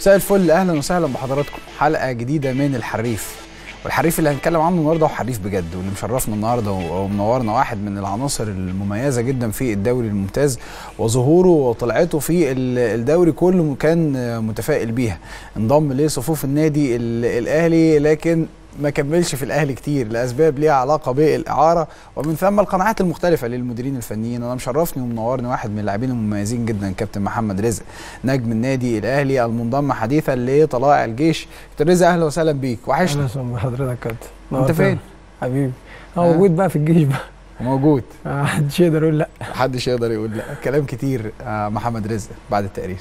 مساء الفل اهلا وسهلا بحضراتكم حلقه جديده من الحريف والحريف اللي هنتكلم عنه النهارده هو حريف بجد واللي مشرفنا النهارده ومنورنا واحد من العناصر المميزه جدا في الدوري الممتاز وظهوره وطلعته في الدوري كله كان متفائل بيها انضم لصفوف النادي الاهلي لكن ما كملش في الاهلي كتير لاسباب ليها علاقه بالاعاره ومن ثم القناعات المختلفه للمديرين الفنيين انا مشرفني ومنورني واحد من اللاعبين المميزين جدا كابتن محمد رزق نجم النادي الاهلي المنضم حديثا لطلائع الجيش كابتن رزق اهلا وسهلا بيك وحشني اهلا وسهلا بحضرتك كابتن انت فين حبيبي هو موجود بقى في الجيش بقى موجود محدش يقدر يقول لا محدش يقدر يقول لا كلام كتير محمد رزق بعد التقرير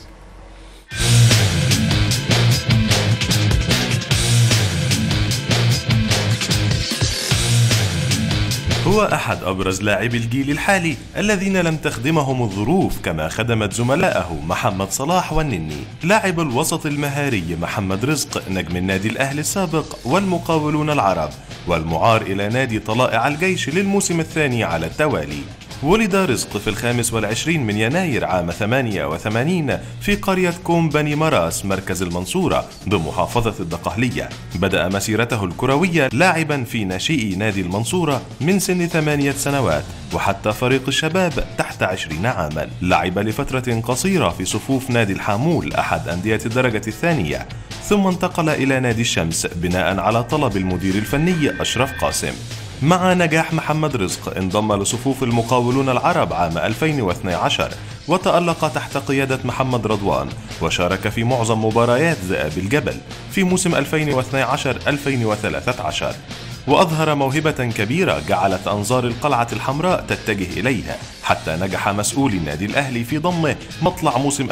هو أحد أبرز لاعبي الجيل الحالي الذين لم تخدمهم الظروف كما خدمت زملائه محمد صلاح والنني لاعب الوسط المهاري محمد رزق نجم النادي الأهلي السابق والمقاولون العرب والمعار إلى نادي طلائع الجيش للموسم الثاني على التوالي ولد رزق في الخامس والعشرين من يناير عام 88 في قرية كوم بني مراس مركز المنصورة بمحافظة الدقهلية بدأ مسيرته الكروية لاعبا في ناشئي نادي المنصورة من سن ثمانية سنوات وحتى فريق الشباب تحت عشرين عاما لعب لفترة قصيرة في صفوف نادي الحامول أحد أندية الدرجة الثانية ثم انتقل إلى نادي الشمس بناء على طلب المدير الفني أشرف قاسم مع نجاح محمد رزق انضم لصفوف المقاولون العرب عام 2012 وتألق تحت قيادة محمد رضوان وشارك في معظم مباريات ذئاب الجبل في موسم 2012-2013 وأظهر موهبة كبيرة جعلت أنظار القلعة الحمراء تتجه إليها حتى نجح مسؤولي النادي الأهلي في ضمه مطلع موسم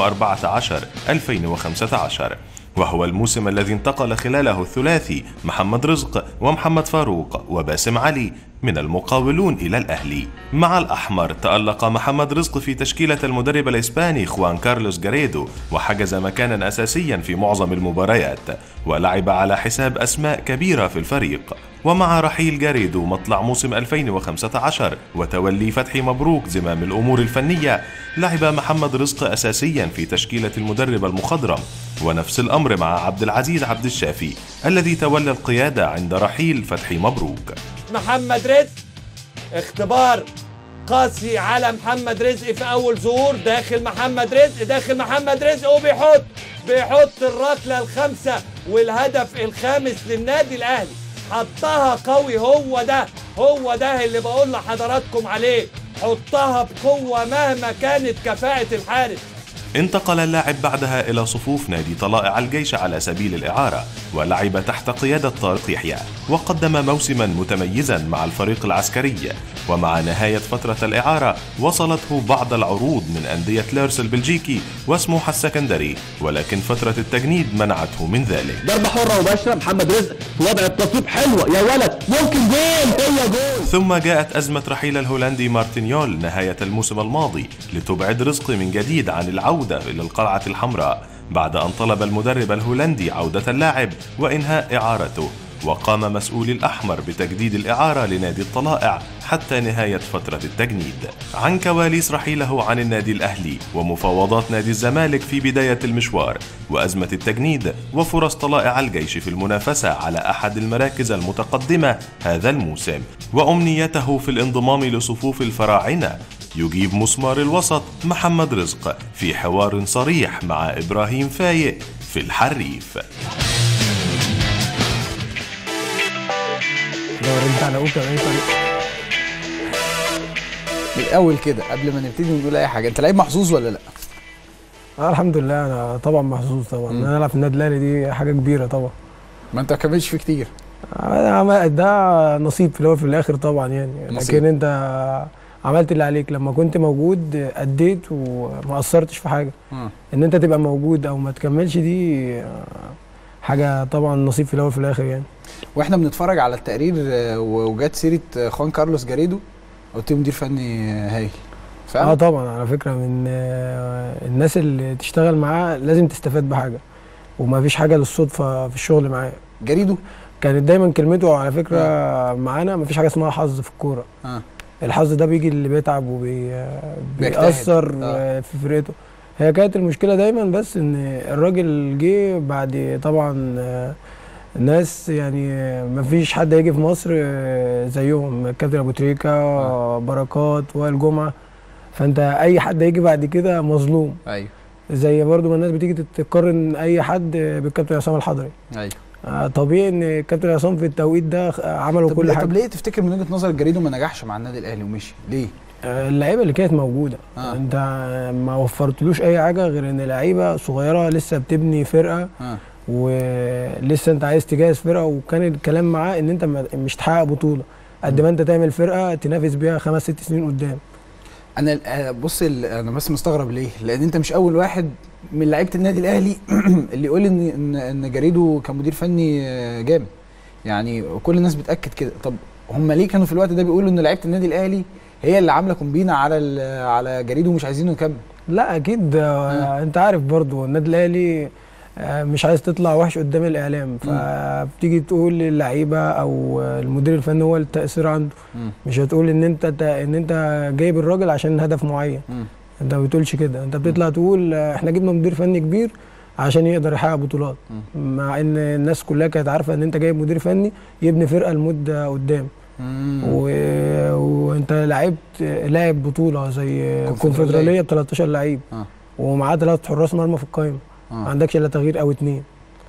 2014-2015 وهو الموسم الذي انتقل خلاله الثلاثي محمد رزق ومحمد فاروق وباسم علي من المقاولون إلى الأهلي مع الأحمر تألق محمد رزق في تشكيلة المدرب الإسباني خوان كارلوس جاريدو وحجز مكانا أساسيا في معظم المباريات ولعب على حساب أسماء كبيرة في الفريق ومع رحيل جاريدو مطلع موسم 2015 وتولي فتحي مبروك زمام الأمور الفنية لعب محمد رزق أساسيا في تشكيلة المدرب المخضرم ونفس الأمر مع عبد العزيز عبد الشافي الذي تولى القيادة عند رحيل فتحي مبروك محمد رزق اختبار قاسي على محمد رزق في اول ظهور داخل محمد رزق داخل محمد رزق وبيحط بيحط الركله الخامسه والهدف الخامس للنادي الاهلي حطها قوي هو ده هو ده اللي بقول لحضراتكم عليه حطها بقوه مهما كانت كفاءه الحارس انتقل اللاعب بعدها إلى صفوف نادي طلائع الجيش على سبيل الإعارة ولعب تحت قيادة طارق يحيى وقدم موسما متميزا مع الفريق العسكري ومع نهاية فترة الإعارة وصلته بعض العروض من أندية ليرس البلجيكي وسموحة السكندري ولكن فترة التجنيد منعته من ذلك ضربة حرة مباشرة محمد رزق في وضع التصويب حلوة يا ولد ممكن جول هي جول ثم جاءت أزمة رحيل الهولندي مارتينيول نهاية الموسم الماضي لتبعد رزق من جديد عن العودة إلى القلعة الحمراء بعد أن طلب المدرب الهولندي عودة اللاعب وإنهاء إعارته وقام مسؤولي الأحمر بتجديد الإعارة لنادي الطلائع حتى نهاية فترة التجنيد عن كواليس رحيله عن النادي الأهلي ومفاوضات نادي الزمالك في بداية المشوار وأزمة التجنيد وفرص طلائع الجيش في المنافسة على أحد المراكز المتقدمة هذا الموسم وأمنيته في الانضمام لصفوف الفراعنة يجيب مسمار الوسط محمد رزق في حوار صريح مع إبراهيم فايق في الحريف لو ردت على اوكا باي طريقه من الاول كده قبل ما نبتدي نقول اي حاجه انت لعيب محظوظ ولا لا آه الحمد لله انا طبعا محظوظ طبعا ان انا العب في النادي الاهلي دي حاجه كبيره طبعا ما انت ما كملتش فيه كتير آه، ده نصيب في الاول في الاخر طبعا يعني نصيب. لكن انت عملت اللي عليك لما كنت موجود اديت وما قصرتش في حاجه آه. ان انت تبقى موجود او ما تكملش دي آه، حاجه طبعا نصيب في الاول في الاخر يعني واحنا بنتفرج على التقرير آه، وجات سيره آه، خوان كارلوس جاريدو قلت له مدير فني آه، هايل اه فعلا طبعا على فكره من آه، الناس اللي تشتغل معاه لازم تستفاد بحاجه وما فيش حاجه للصدفه في الشغل معاه جاريدو كانت دايما كلمته على فكره معانا ما فيش حاجه اسمها حظ في الكوره اه الحظ ده بيجي اللي بيتعب بيجتهد. وبيأثر آه. في فرقته هي كانت المشكله دايما بس ان الراجل جه بعد طبعا آه، ناس يعني آه، مفيش حد هيجي في مصر آه، زيهم كابتن ابو تريكه آه. بركات وائل جمعه فانت اي حد هيجي بعد كده مظلوم ايوه زي برضو ما الناس بتيجي تقارن اي حد بالكابتن عصام الحضري ايوه آه، طبيعي ان الكابتن عصام في التوقيت ده خ- عملوا طب كل ليه- حاجه طب ليه تفتكر من وجهه نظر جريدو ما نجحش مع النادي الاهلي ومشي ليه آه، اللعيبه اللي كانت موجوده آه. آه. انت ما وفرتلوش اي حاجه غير ان لعيبه صغيره لسه بتبني فرقه اه ولسه انت عايز تجهز فرقه وكان الكلام معاه ان انت ما- مش تحقق بطوله قد ما انت تعمل فرقه تنافس بيها خمس ست سنين قدام انا آه، بص ال- انا بس مستغرب ليه لان انت مش اول واحد من لعيبه النادي الاهلي اللي يقول ان ان ان جريدو كان مدير فني آه، جامد يعني كل الناس بتاكد كده طب هم ليه كانوا في الوقت ده بيقولوا ان لعيبه النادي الاهلي هي اللي عامله كومبينه على ال- على جريدو ومش عايزينه يكمل لا اكيد آه. انت عارف برضو النادي الاهلي آه، مش عايز تطلع وحش قدام الاعلام فبتيجي تقول للعيبه او المدير الفني هو التاثير عنده مم. مش هتقول ان انت تا- ان انت جايب الراجل عشان هدف معين مم. انت ما بتقولش كده انت بتطلع تقول آه، احنا جبنا مدير فني كبير عشان يقدر يحقق بطولات مع ان الناس كلها كانت عارفه ان انت جايب مدير فني يبني فرقه لمده قدام مم. و... وانت لعبت لاعب بطوله زي كونفدرالية. كونفدراليه ب 13 لعيب آه. ومعاه ثلاث حراس مرمى في القائمه آه. ما عندكش الا تغيير او اتنين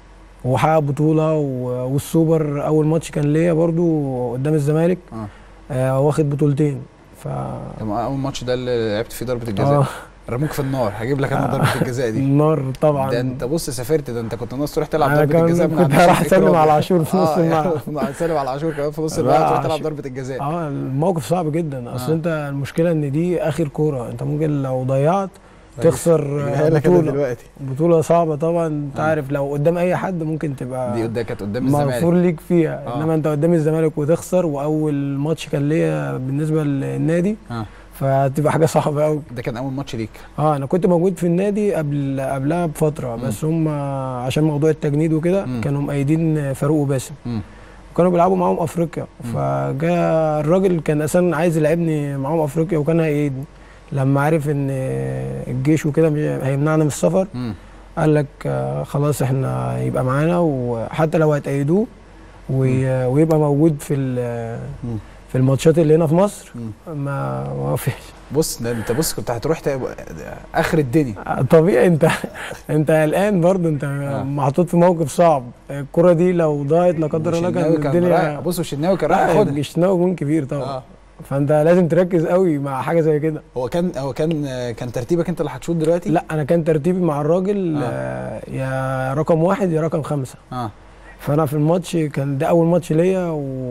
وحقق بطوله و... والسوبر اول ماتش كان ليا برضو قدام الزمالك آه. آه واخد بطولتين ف طب اول ماتش ده اللي لعبت فيه ضربه الجزاء اه رموك في النار هجيب لك انا ضربه الجزاء دي النار طبعا ده انت بص سافرت ده انت كنت ناقص تروح تلعب انا ضربه الجزاء كمان من كنت عند هروح شريف اسلم إكرامي. على عاشور في نص اه الملعب يعني سالم على عاشور كمان في نص لا، الملعب تروح تلعب عاشور. ضربه الجزاء اه الموقف صعب جدا اصل آه. انت المشكله ان دي اخر كوره انت ممكن لو ضيعت تخسر جاية آه، لك أنا بطوله دلوقتي بطوله صعبه طبعا انت آه. عارف لو قدام اي حد ممكن تبقى دي قدام كانت قدام مغفور الزمالك ليك فيها آه. انما انت قدام الزمالك وتخسر واول ماتش كان ليا بالنسبه للنادي اه فتبقى حاجه صعبه قوي ده كان اول ماتش ليك اه انا كنت موجود في النادي قبل قبلها بفتره بس هم عشان موضوع التجنيد وكده مم. كانوا مأيدين فاروق وباسم مم. وكانوا بيلعبوا معاهم افريقيا فجاء الراجل كان اساسا عايز يلعبني معاهم افريقيا وكان هيأيدني لما عرف ان الجيش وكده مش- هيمنعنا من السفر مم. قال لك آه، خلاص احنا يبقى معانا وحتى لو هتأيدوه وي- ويبقى موجود في ال- مم. في الماتشات اللي هنا في مصر مم. ما ما وافقش بص ده انت بص كنت هتروح تبقى اخر الدنيا طبيعي انت انت قلقان برضه انت محطوط في موقف صعب الكرة دي لو ضاعت لا قدر الله والشناوي كان كان رايح الدنيا بص والشناوي كان رايح لا ياخدها الشناوي جون كبير طبعا اه فانت لازم تركز قوي مع حاجه زي كده هو كان هو كان كان ترتيبك انت اللي هتشوط دلوقتي لا انا كان ترتيبي مع الراجل آه. آه. يا رقم واحد يا رقم خمسة اه فانا في الماتش كان ده اول ماتش ليا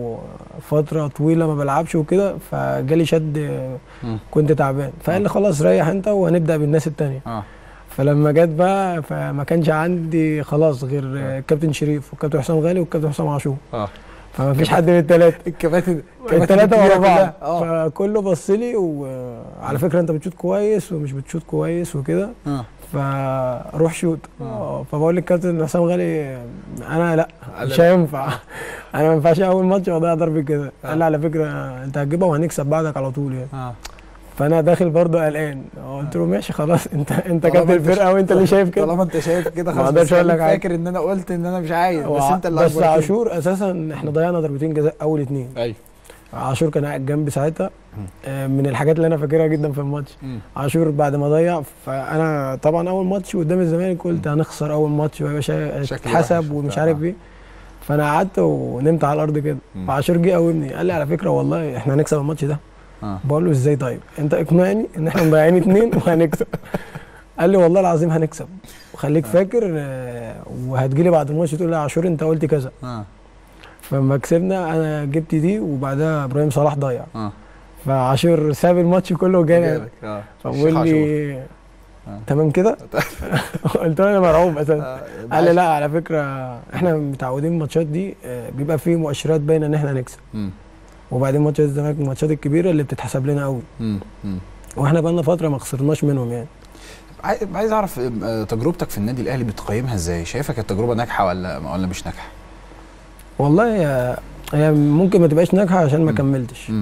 وفتره طويله ما بلعبش وكده فجالي شد مم. كنت تعبان فقال لي خلاص ريح انت وهنبدا بالناس التانية اه فلما جت بقى فما كانش عندي خلاص غير الكابتن شريف والكابتن حسام غالي والكابتن حسام عاشور اه فما فيش حد من الثلاثه الكباتن الثلاثه ورا بعض اه فكله بص لي وعلى فكره انت بتشوط كويس ومش بتشوط كويس وكده اه فروح شوت آه. آه، فبقول للكابتن حسام غالي انا لا قال مش لا. هينفع انا ما ينفعش اول ماتش واضيع ضربه كده قال لي على فكره انت هتجيبها وهنكسب بعدك على طول يعني اه فانا داخل برضه قلقان قلت له ماشي خلاص انت انت طالما كابتن انت الفرقه وانت اللي شايف كده طالما انت شايف كده ما خلاص اقدرش بس اقول لك خليك حاجة. فاكر ان انا قلت ان انا مش عايز بس انت اللي بس أكبر فيه. عاشور اساسا احنا ضيعنا ضربتين جزاء اول اتنين ايوه عاشور كان قاعد جنبي ساعتها آه، من الحاجات اللي انا فاكرها جدا في الماتش مم. عاشور بعد ما ضيع فانا طبعا اول ماتش قدام الزمالك قلت هنخسر اول ماتش ويا باشا شكلي اتحسب وحش ومش وبتاع. عارف ايه فانا قعدت ونمت على الارض كده مم. فعاشور جه قومني قال لي على فكره والله احنا هنكسب الماتش ده اه بقول له ازاي طيب انت اقنعني ان احنا مضيعين اتنين وهنكسب قال لي والله العظيم هنكسب وخليك فاكر آه، وهتجيلي بعد الماتش تقول لي يا عاشور انت قلت كذا اه فلما كسبنا انا جبت دي وبعدها ابراهيم صلاح ضيع اه فعاشور ساب الماتش كله وجالي جالك اه فبقول الشيخ لي آه. تمام كده قلت له انا مرعوب اساسا آه، قال لي لا على فكره احنا متعودين الماتشات دي آه، بيبقى فيه مؤشرات باينه ان احنا نكسب مم. وبعدين ماتشات الزمالك من الماتشات الكبيره اللي بتتحسب لنا قوي مم. مم. واحنا بقالنا فتره ما خسرناش منهم يعني عاي- عايز اعرف آه، تجربتك في النادي الاهلي بتقيمها ازاي شايفها كانت تجربه ناجحه ولا ولا مش ناجحه والله هي- هي ممكن ما تبقاش ناجحه عشان ما مم. كملتش مم.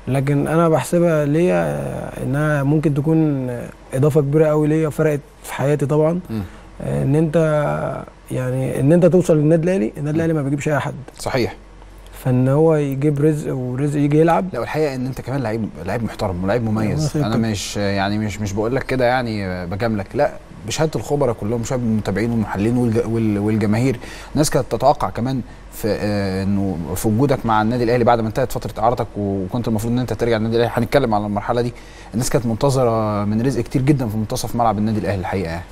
لكن انا بحسبها ليا آه، انها ممكن تكون آه، اضافه كبيره قوي ليا فرقت في حياتي طبعا مم. آه، ان انت يعني ان انت توصل للنادي الاهلي النادي الاهلي ما بيجيبش اي حد صحيح فان هو يجيب رزق ورزق يجي يلعب لا والحقيقه ان انت كمان لعيب لعيب محترم ولعيب الله مميز يخليك. انا مش يعني مش مش بقول لك كده يعني بجاملك لا بشهاده الخبراء كلهم شهاده المتابعين والمحللين والج- وال- والجماهير الناس كانت تتوقع كمان في آه، انه في وجودك مع النادي الاهلي بعد ما انتهت فتره اعارتك وكنت المفروض ان انت ترجع النادي الاهلي هنتكلم على المرحله دي الناس كانت منتظره من رزق كتير جدا في منتصف ملعب النادي الاهلي الحقيقه يعني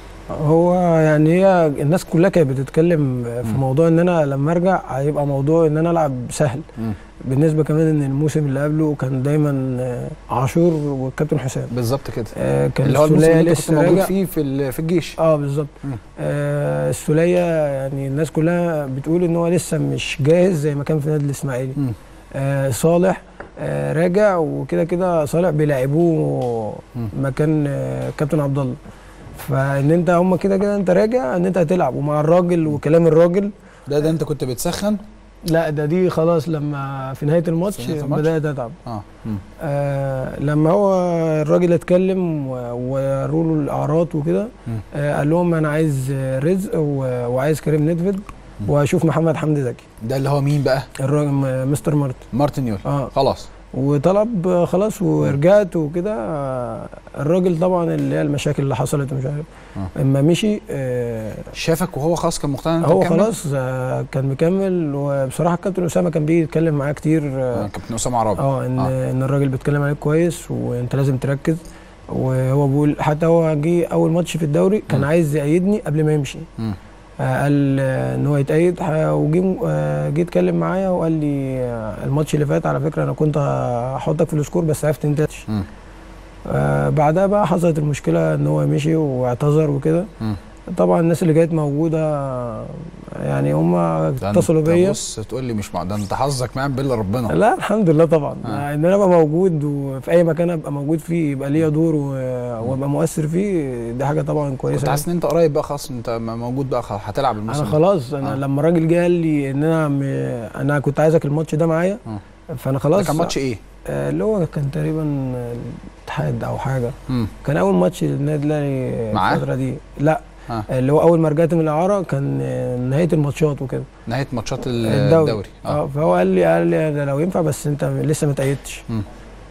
هو يعني هي الناس كلها كانت بتتكلم في مم. موضوع ان انا لما ارجع هيبقى موضوع ان انا العب سهل مم. بالنسبه كمان ان الموسم اللي قبله كان دايما آه، عاشور والكابتن حسام بالظبط كده آه، كان اللي هو الموسم السولية اللي انت كنت لسه موجود راجع فيه في ال- في الجيش اه بالظبط مم. آه السولية يعني الناس كلها بتقول ان هو لسه مش جاهز زي ما كان في نادي الاسماعيلي مم. آه صالح آه راجع وكده كده صالح بيلعبوه مم. مكان آه كابتن عبد الله فان انت هم كده كده انت راجع ان انت هتلعب ومع الراجل وكلام الراجل ده ده انت كنت بتسخن لا ده دي خلاص لما في نهايه الماتش في نهاية الماتش؟ بدات اتعب اه مم. آه لما هو الراجل اتكلم و- ووروا له الاعراض وكده مم. آه قال لهم انا عايز رزق و- وعايز كريم ندفد واشوف محمد حمدي زكي ده اللي هو مين بقى الراجل م- مستر مارتن مارتن يول اه خلاص وطلب آه، خلاص ورجعت وكده آه، الراجل طبعا اللي هي المشاكل اللي حصلت ومش عارف آه. اما مشي آه شافك وهو خلاص كان مقتنع إن أنت هو مكمل؟ خلاص آه كان مكمل وبصراحه الكابتن اسامه كان بيجي يتكلم معاه كتير آه، اه كابتن اسامه عرابي آه، ان آه. آه. ان الراجل بيتكلم عليك كويس وانت لازم تركز وهو بيقول حتى هو جه اول ماتش في الدوري كان مم. عايز يأيدني قبل ما يمشي مم. آه قال آه، ان هو يتأيد ح- وجي آه، جه اتكلم معايا وقال لي آه، الماتش اللي فات على فكره انا كنت هحطك في السكور بس عرفت انت تش. مم. آه بعدها بقى حصلت المشكله ان هو مشي واعتذر وكده مم. طبعا الناس اللي كانت موجوده آه، يعني هم ده اتصلوا انت بيا بص تقول لي مش مع ده انت حظك معايا بالله ربنا لا الحمد لله طبعا آه. آه. ان انا ابقى موجود وفي اي مكان ابقى موجود فيه يبقى ليا دور و- وابقى مؤثر فيه دي حاجه طبعا كنت كويسه حاسس ان انت قريب بقى خلاص انت م- موجود بقى خلاص هتلعب الموسم انا ده. خلاص انا آه. آه. لما الراجل جه قال لي ان انا م... انا كنت عايزك الماتش ده معايا آه. فانا ده خلاص كان ماتش ايه؟ آه، اللي هو كان تقريبا الاتحاد او حاجه مم. كان اول ماتش للنادي الاهلي معاه؟ الفتره دي لا آه. اللي هو اول ما رجعت من الاعاره كان آه، نهايه الماتشات وكده نهايه ماتشات ال- الدوري, الدوري اه فهو قال لي قال لي ده لو ينفع بس انت لسه ما تأيدتش مم.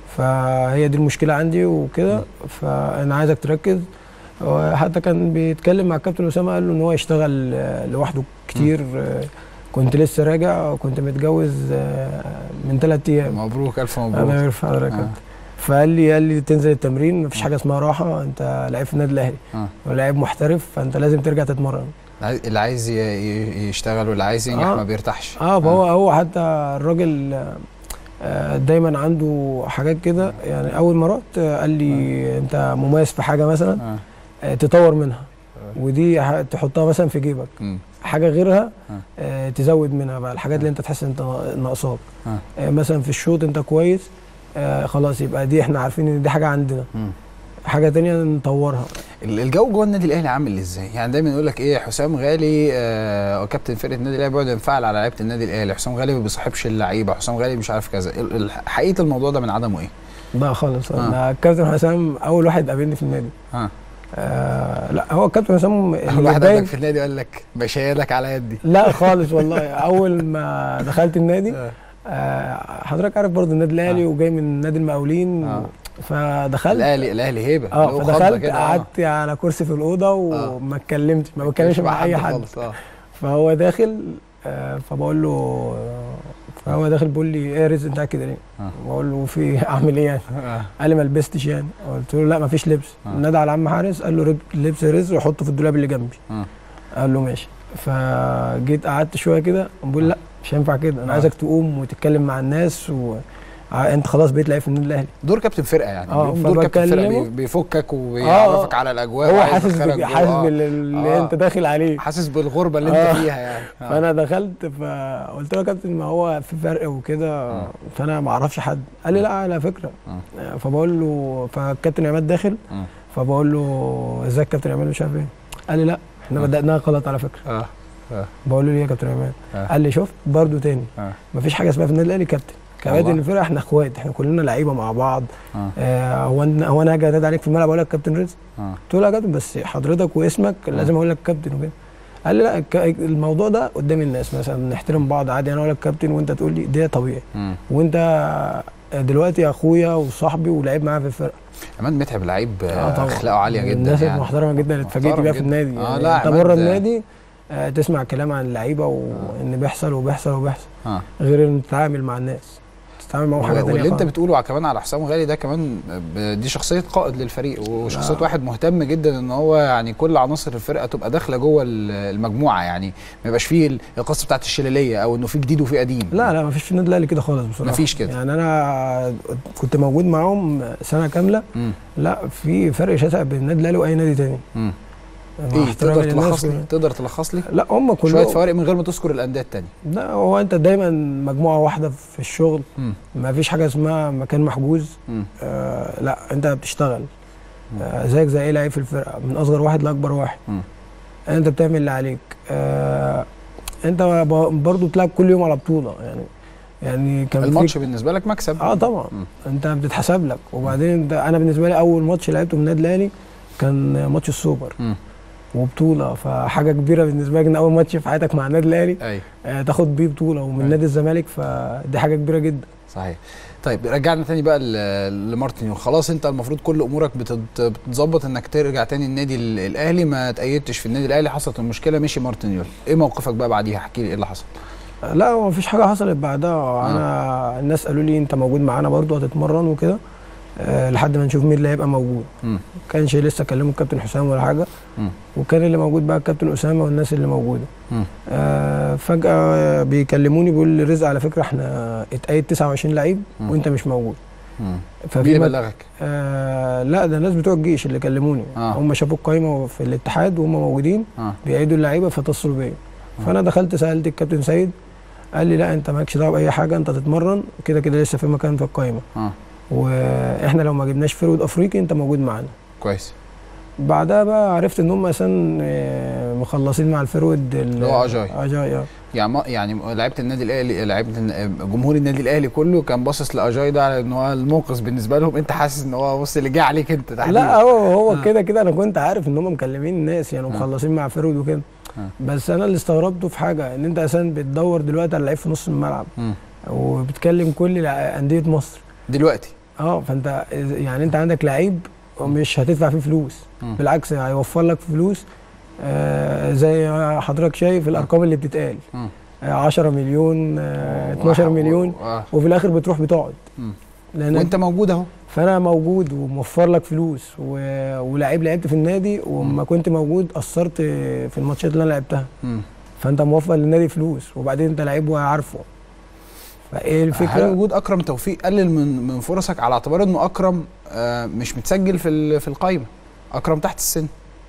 فهي دي المشكله عندي وكده فانا عايزك تركز وحتى كان بيتكلم مع الكابتن اسامه قال له ان هو يشتغل آه، لوحده كتير آه، كنت لسه راجع كنت متجوز آه، من ثلاث ايام مبروك الف الله مبروك يرفع حضرتك آه. فقال لي قال لي تنزل التمرين مفيش حاجه اسمها راحه انت لعيب في النادي الاهلي آه. ولاعيب محترف فانت لازم ترجع تتمرن العاي- اللي عايز ي- ي- يشتغل واللي عايز ينجح آه. ما بيرتاحش اه فهو هو حتى الراجل آه، دايما عنده حاجات كده يعني اول ما رحت آه، قال لي انت مميز في حاجه مثلا آه. آه، تطور منها ودي ح- تحطها مثلا في جيبك مم. حاجه غيرها آه. آه، تزود منها بقى الحاجات اللي انت تحس انت ناقصاك آه. آه، مثلا في الشوط انت كويس آه، خلاص يبقى دي احنا عارفين ان دي حاجه عندنا مم. حاجه تانية نطورها ال- الجو جوه النادي الاهلي عامل ازاي؟ يعني دايما يقول لك ايه حسام غالي آه كابتن فرقه النادي الاهلي بيقعد ينفعل على لعيبه النادي الاهلي، حسام غالي ما بيصاحبش اللعيبه، حسام غالي مش عارف كذا، ال- ال- حقيقه الموضوع ده من عدمه ايه؟ لا خالص آه. انا الكابتن حسام اول واحد قابلني في النادي ها آه لا هو الكابتن حسام اول اللي واحد باين- قابلك في النادي قال لك بشيلك على يدي لا خالص والله اول ما دخلت النادي آه. آه حضرتك عارف برضو النادي الاهلي آه. وجاي من نادي المقاولين آه. فدخلت الاهلي الاهلي هيبه اه له خضة فدخلت كده، آه. قعدت على كرسي في الاوضه وما اتكلمتش ما بتكلمش مش مع اي حد خالص اه فهو داخل آه فبقول له آه، فهو داخل بيقول لي ايه يا رزق انت قاعد كده ليه؟ آه. بقول له في اعمل ايه يعني؟ آه. قال لي ما لبستش يعني قلت له لا ما فيش لبس آه. نادى على عم حارس قال له رب- لبس رزق وحطه في الدولاب اللي جنبي آه. قال له ماشي فجيت قعدت شويه كده بقول لا مش هينفع كده انا آه. عايزك تقوم وتتكلم مع الناس و... ع- انت خلاص بقيت لعيب في النادي الاهلي دور كابتن فرقه يعني آه، بيقوم دور كابتن فرقه فبكلمه. بي- بيفكك وبيعرفك آه. على الاجواء هو وعايز حاسس يدخلك بك... جوه، حاسس آه. باللي آه. انت داخل عليه حاسس بالغربه اللي انت آه. فيها يعني آه. فانا دخلت فقلت له يا كابتن ما هو في فرق وكده آه. فانا ما اعرفش حد قال لي لا على فكره آه. فبقول له فالكابتن عماد داخل آه. فبقول له ازيك يا كابتن عماد مش عارف ايه قال لي لا احنا آه. بدأناها غلط على فكره اه بقول له ليه يا كابتن عماد آه. قال لي شفت برضو تاني آه. مفيش حاجه اسمها في النادي الاهلي كابتن كباتن والله. الفرقه احنا اخوات احنا كلنا لعيبه مع بعض اه آه، هو أنا- هو انا هاجي انادي عليك في الملعب اقول لك كابتن رزق اه قلت له يا كابتن بس حضرتك واسمك لازم اقول لك كابتن وكده قال لي لا الك- الموضوع ده قدام الناس مثلا نحترم بعض عادي انا اقول لك كابتن وانت تقول لي ده طبيعي مم. وانت دلوقتي اخويا وصاحبي ولعيب معايا في الفرقه عماد متعب لعيب آه آه، طبعا. اخلاقه عاليه جدا الناس يعني المحترمه جدا اللي اتفاجئت محترم بيها في جدا. النادي آه، يعني لا، انت عماد بره ده- النادي آه، تسمع كلام عن اللعيبه وان بيحصل وبيحصل وبيحصل اه غير ان تتعامل مع الناس تتعامل معاهم حاجه تانية واللي انت خالص. بتقوله كمان على حسام غالي ده كمان ب- دي شخصيه قائد للفريق وشخصيه واحد مهتم جدا ان هو يعني كل عناصر الفرقه تبقى داخله جوه ال- المجموعه يعني ما يبقاش فيه القصه بتاعت الشلاليه او انه في جديد وفي قديم لا لا مفيش في النادي الاهلي كده خالص بصراحه مفيش كده. يعني انا كنت موجود معاهم سنه كامله مم. لا في فرق شاسع بين النادي الاهلي واي نادي تاني مم. مع ايه احترامي تقدر للناس تلخص لي كلها. تقدر تلخص لي لا هم شويه كلهم فوارق من غير ما تذكر الانديه التانيه لا هو انت دايما مجموعه واحده في الشغل مم. ما فيش حاجه اسمها مكان محجوز مم. آه لا انت بتشتغل آه زيك زي اي لعيب في الفرقه من اصغر واحد لاكبر واحد مم. انت بتعمل اللي عليك آه انت ب- برضو بتلعب كل يوم على بطوله يعني يعني كان في- الماتش بالنسبه لك مكسب اه طبعا مم. انت بتتحسب لك وبعدين انت انا بالنسبه لي اول ماتش لعبته من النادي الاهلي كان ماتش السوبر مم. وبطوله فحاجه كبيره بالنسبه لك ان اول ماتش في حياتك مع النادي الاهلي ايوه آه تاخد بيه بطوله ومن أيوة. نادي الزمالك فدي حاجه كبيره جدا صحيح طيب رجعنا تاني بقى ل- لمارتن خلاص انت المفروض كل امورك بتت- بتتظبط انك ترجع تاني النادي ال- الاهلي ما تأيدتش في النادي الاهلي حصلت المشكله مشي مارتن يول ايه موقفك بقى بعديها احكي لي ايه اللي حصل لا هو مفيش حاجه حصلت بعدها انا الناس قالوا لي انت موجود معانا برضو هتتمرن وكده آه لحد ما نشوف مين اللي هيبقى موجود مم. كانش لسه كلموا الكابتن حسام ولا حاجه مم. وكان اللي موجود بقى الكابتن اسامه والناس اللي موجوده مم. آه فجاه بيكلموني بيقول لي رزق على فكره احنا اتقيد 29 لعيب مم. وانت مش موجود مم. مين ففي اللي مك- بلغك آه لا ده الناس بتوع الجيش اللي كلموني آه. هم شافوا القايمه في الاتحاد وهم موجودين اه بيعيدوا اللعيبه فاتصلوا بيا آه. فانا دخلت سالت الكابتن سيد قال لي لا انت مالكش دعوه باي حاجه انت تتمرن كده كده لسه في مكان في القايمه اه واحنا لو ما جبناش فرود افريقي انت موجود معانا كويس بعدها بقى عرفت ان هم اساسا آه، مخلصين مع الفرود اللي هو أجاي. اجاي اه يعني ما يعني لعيبه النادي الاهلي لعيبه الن- جمهور النادي الاهلي كله كان باصص لاجاي ده على ان هو المنقذ بالنسبه لهم انت حاسس ان هو بص اللي جه عليك انت تحديدا لا هو هو آه. كده كده انا كنت عارف ان هم مكلمين الناس يعني آه. مخلصين مع فرود وكده آه. بس انا اللي استغربته في حاجه ان انت اساسا بتدور دلوقتي على لعيب في نص الملعب مم. وبتكلم كل لع- انديه مصر دلوقتي اه فانت يعني انت عندك لعيب ومش هتدفع فيه فلوس مم. بالعكس هيوفر لك فلوس آه زي ما حضرتك شايف الارقام اللي بتتقال مم. آه 10 مليون آه 12 و- مليون آه. وفي الاخر بتروح بتقعد مم. لان وانت موجود اهو فانا موجود وموفر لك فلوس و... ولاعيب لعبت في النادي وما كنت موجود اثرت في الماتشات اللي انا لعبتها مم. فانت موفر للنادي فلوس وبعدين انت لعيب وعارفه فايه هل الفكره وجود اكرم توفيق قلل من من فرصك على اعتبار انه اكرم آه مش متسجل في ال- في القايمه اكرم تحت السن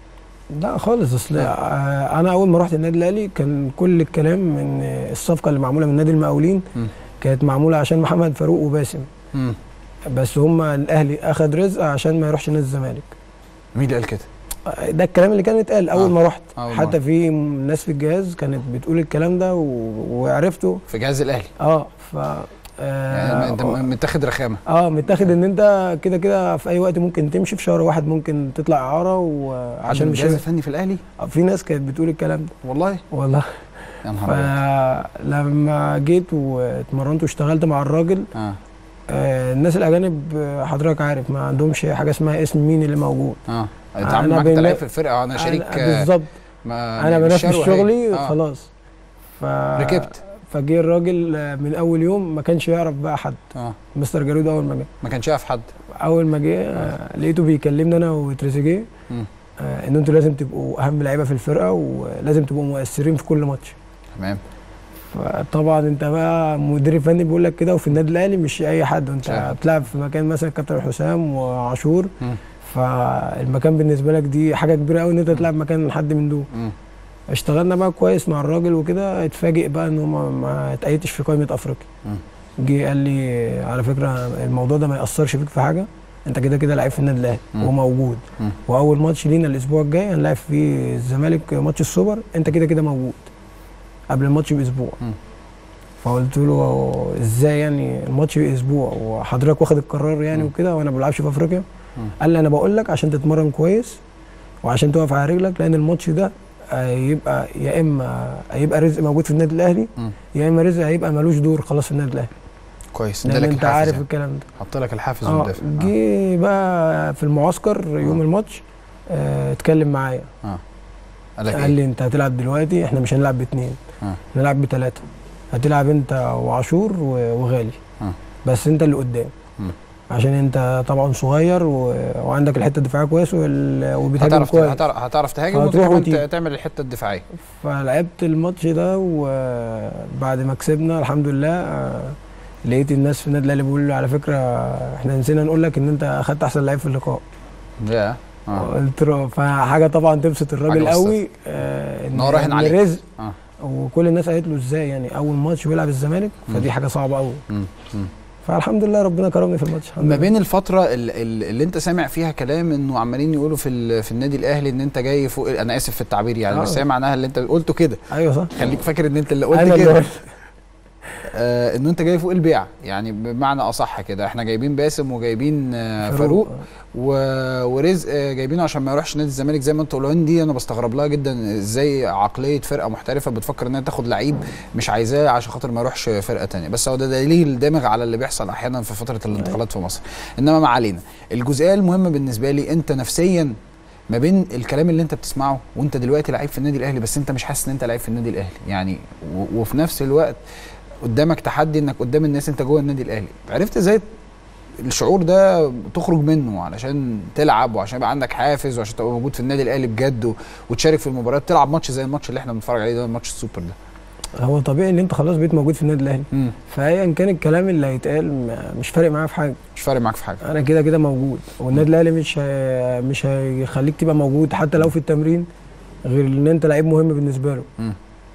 لا خالص اصل آه، انا اول ما رحت النادي الاهلي كان كل الكلام من الصفقه اللي معموله من نادي المقاولين مم. كانت معموله عشان محمد فاروق وباسم مم. بس هم الاهلي اخد رزق عشان ما يروحش نادي الزمالك مين اللي قال كده؟ آه، ده الكلام اللي كان اتقال اول آه. ما رحت أول حتى مرة. في ناس في الجهاز كانت بتقول الكلام ده و... وعرفته في جهاز الاهلي اه ف يعني انت آه, متاخد رخامه اه متاخد ان انت كده كده في اي وقت ممكن تمشي في شهر واحد ممكن تطلع اعاره وعشان عشان مش الجهاز الفني في الاهلي في ناس كانت بتقول الكلام ده والله والله يا نهار ابيض فلما جيت واتمرنت واشتغلت مع الراجل اه آه الناس الاجانب آه، حضرتك عارف ما عندهمش حاجه اسمها اسم مين اللي موجود اه أنا اتعامل معاك بالن- تلاقي في الفرقه انا شريك أنا- آه، بالظبط ما انا مش بنفذ شروة هي. شغلي آه. خلاص ف ركبت فجه الراجل آه، من اول يوم ما كانش يعرف بقى حد اه مستر جارود اول ما جه ما كانش يعرف حد اول ما جه آه، لقيته بيكلمني انا وتريزيجيه مم. آه، ان انتوا لازم تبقوا اهم لعيبه في الفرقه ولازم تبقوا مؤثرين في كل ماتش تمام فطبعا انت بقى مدير فني بيقول لك كده وفي النادي الاهلي مش اي حد انت صح. بتلعب في مكان مثلا كابتن حسام وعاشور مم. فالمكان بالنسبه لك دي حاجه كبيره قوي ان انت تلعب مكان حد من دول مم. اشتغلنا بقى كويس مع الراجل وكده اتفاجئ بقى ان هو ما- ما اتقيتش في قائمه افريقيا مم. جه قال لي على فكره الموضوع ده ما ياثرش فيك في حاجه انت كده كده لعيب في النادي الاهلي مم. وموجود مم. واول ماتش لينا الاسبوع الجاي هنلعب فيه الزمالك ماتش السوبر انت كده كده موجود قبل الماتش باسبوع مم. فقلت له ازاي يعني الماتش في اسبوع وحضرتك واخد القرار يعني مم. وكده وانا ما بلعبش في افريقيا مم. قال لي انا بقول لك عشان تتمرن كويس وعشان تقف على رجلك لان الماتش ده هيبقى يا اما هيبقى رزق موجود في النادي الاهلي مم. يا اما رزق هيبقى ملوش دور خلاص في النادي الاهلي كويس لان ادالك انت الحافز عارف يعني. الكلام ده حط لك الحافز اه والدافع آه. جه بقى في المعسكر يوم آه. الماتش آه، اتكلم معايا قال لك قال ايه لي انت هتلعب دلوقتي احنا مش هنلعب باثنين آه. هنلعب بثلاثه هتلعب انت وعاشور و- وغالي آه. بس انت اللي قدام مم. عشان انت طبعا صغير و... وعندك الحته الدفاعيه كويس وال... وبتهاجم هتعرف كويس هتعرف, هتعرف تهاجم هتروح وكمان وتيجي. تعمل الحته الدفاعيه فلعبت الماتش ده وبعد ما كسبنا الحمد لله آه، لقيت الناس في النادي الاهلي بيقولوا لي على فكره احنا نسينا نقول لك ان انت اخدت احسن لعيب في اللقاء يا اه قلت له فحاجه طبعا تبسط الراجل حاجة قوي آه إن هو راهن عليك. رزق اه وكل الناس قالت له ازاي يعني اول ماتش ويلعب الزمالك مم. فدي حاجه صعبه قوي مم. مم. فالحمد لله ربنا كرمني في الماتش الحمد ما لله. بين الفترة ال- ال- اللي انت سامع فيها كلام انه عمالين يقولوا في ال- في النادي الاهلي ان انت جاي فوق انا اسف في التعبير يعني آه. بس هي معناها اللي انت قلته كده ايوه صح خليك فاكر ان انت اللي قلت انا اللي كده قلت. آه انه انت جاي فوق البيع يعني بمعنى اصح كده احنا جايبين باسم وجايبين آه فاروق, فاروق و... ورزق آه، جايبينه عشان ما يروحش نادي الزمالك زي ما انت قولوا دي انا بستغرب لها جدا ازاي عقليه فرقه محترفه بتفكر انها تاخد لعيب مش عايزاه عشان خاطر ما يروحش فرقه تانية بس هو ده دليل دمغ على اللي بيحصل احيانا في فتره الانتقالات في مصر انما ما علينا الجزئيه المهمه بالنسبه لي انت نفسيا ما بين الكلام اللي انت بتسمعه وانت دلوقتي لعيب في النادي الاهلي بس انت مش حاسس ان انت لعيب في النادي الاهلي يعني و... وفي نفس الوقت قدامك تحدي انك قدام الناس انت جوه النادي الاهلي عرفت ازاي الشعور ده تخرج منه علشان تلعب وعشان يبقى عندك حافز وعشان تبقى موجود في النادي الاهلي بجد و- وتشارك في المباريات تلعب ماتش زي الماتش اللي احنا بنتفرج عليه ده ماتش السوبر ده هو طبيعي ان انت خلاص بقيت موجود في النادي الاهلي مم. فايا كان الكلام اللي هيتقال ما- مش فارق معايا في حاجه مش فارق معاك في حاجه انا كده كده موجود والنادي الاهلي مش هي... مش هيخليك تبقى موجود حتى لو في التمرين غير ان انت لعيب مهم بالنسبه له مم.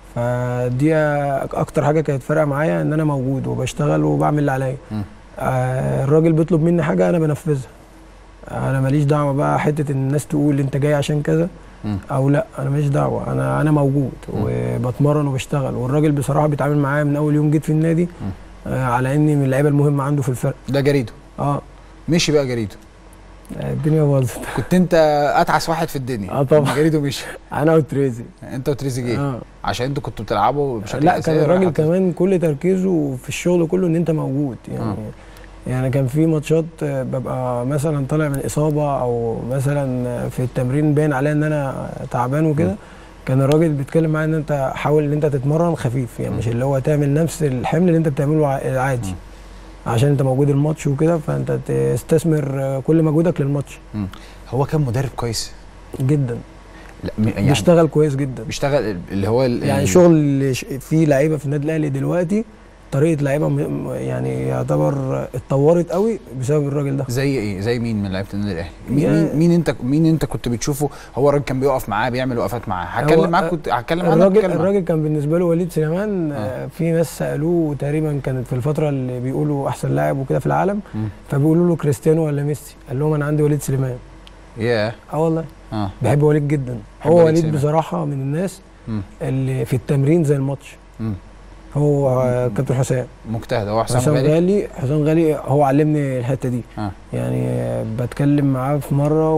فدي اكتر حاجه كانت فارقه معايا ان انا موجود وبشتغل وبعمل اللي عليا مم. آه الراجل بيطلب مني حاجه انا بنفذها انا ماليش دعوه بقى حته ان الناس تقول انت جاي عشان كذا مم. او لا انا ماليش دعوه انا انا موجود مم. وبتمرن وبشتغل والراجل بصراحه بيتعامل معايا من اول يوم جيت في النادي آه على اني من اللعيبه المهمه عنده في الفرق ده جريدو اه مشي بقى جريدو الدنيا باظت كنت انت اتعس واحد في الدنيا اه طبعا. لما جريدو مشي انا وتريزي انت وتريزيجيه اه عشان انتوا كنتوا بتلعبوا بشكل لا أساسي كان الراجل راحت- كمان كل تركيزه في الشغل كله ان انت موجود يعني آه. يعني كان في ماتشات آه، ببقى مثلا طالع من اصابه او مثلا آه، في التمرين باين عليا ان انا تعبان وكده كان الراجل بيتكلم معايا ان انت حاول ان انت تتمرن خفيف يعني مم. مش اللي هو تعمل نفس الحمل اللي انت بتعمله ع- عادي مم. عشان انت موجود الماتش وكده فانت تستثمر آه، كل مجهودك للماتش هو كان مدرب كويس جدا لا م- يعني بيشتغل كويس جدا بيشتغل اللي هو ال- يعني ال- شغل اللي ش- فيه لعيبه في النادي الاهلي دلوقتي طريقه لعيبه م- م- يعني يعتبر اتطورت قوي بسبب الراجل ده زي ايه زي مين من لعيبه النادي الاهلي مين, يعني- مين مين انت مين انت كنت بتشوفه هو الراجل كان بيقف معاه بيعمل وقفات معاه هتكلم هو- معاك كنت هتكلم عنك الراجل هتكلم معاك. الراجل كان بالنسبه له وليد سليمان آه. آه. في ناس سالوه تقريبا كانت في الفتره اللي بيقولوا احسن لاعب وكده في العالم مم. فبيقولوا له كريستيانو ولا ميسي قال لهم انا عندي وليد سليمان ياه اه والله اه بحب وليد جدا بحب هو وليد وليد سليمان. بصراحه من الناس مم. اللي في التمرين زي الماتش مم. هو آه، كابتن حسام مجتهد هو حسام حسام غالي غالي حسام غالي هو علمني الحته دي آه. يعني آه، بتكلم معاه في مره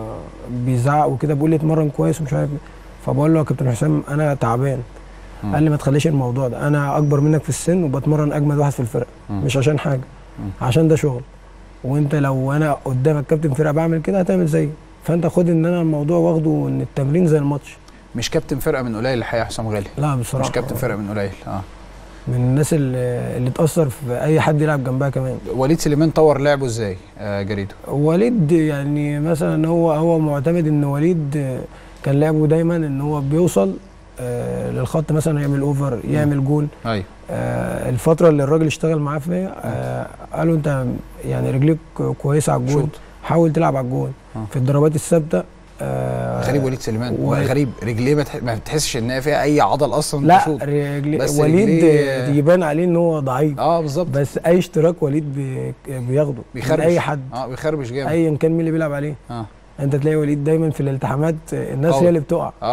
وبيزعق وكده بيقول لي اتمرن كويس ومش عارف إيه. فبقول له يا كابتن حسام انا تعبان مم. قال لي ما تخليش الموضوع ده انا اكبر منك في السن وبتمرن اجمد واحد في الفرقه مم. مش عشان حاجه مم. عشان ده شغل وانت لو انا قدامك كابتن فرقه بعمل كده هتعمل زيي فانت خد ان انا الموضوع واخده ان التمرين زي الماتش مش كابتن فرقه من قليل الحقيقه حسام غالي لا بصراحه مش كابتن فرقه من قليل اه من الناس اللي, اللي تاثر في اي حد يلعب جنبها كمان وليد سليمان طور لعبه ازاي آه جريدو وليد يعني مثلا هو هو معتمد ان وليد آه، كان لعبه دايما ان هو بيوصل آه، للخط مثلا يعمل اوفر يعمل جول ايوه آه، الفتره اللي الراجل اشتغل معاه فيها آه، قالوا انت يعني رجليك كويسه على الجول شوط حاول تلعب على الجول آه. في الضربات الثابته آه، غريب وليد سليمان و- غريب رجليه ما تح- ما بتحسش ان هي فيها اي عضل اصلا لا تشوط. رجلي بس وليد رجليه- آه، يبان عليه ان هو ضعيف اه بالظبط بس اي اشتراك وليد بي- بياخده من بيخربش اي حد اه بيخربش جامد ايا كان مين اللي بيلعب عليه اه انت تلاقي وليد دايما في الالتحامات آه، الناس قوي. هي اللي بتقع اه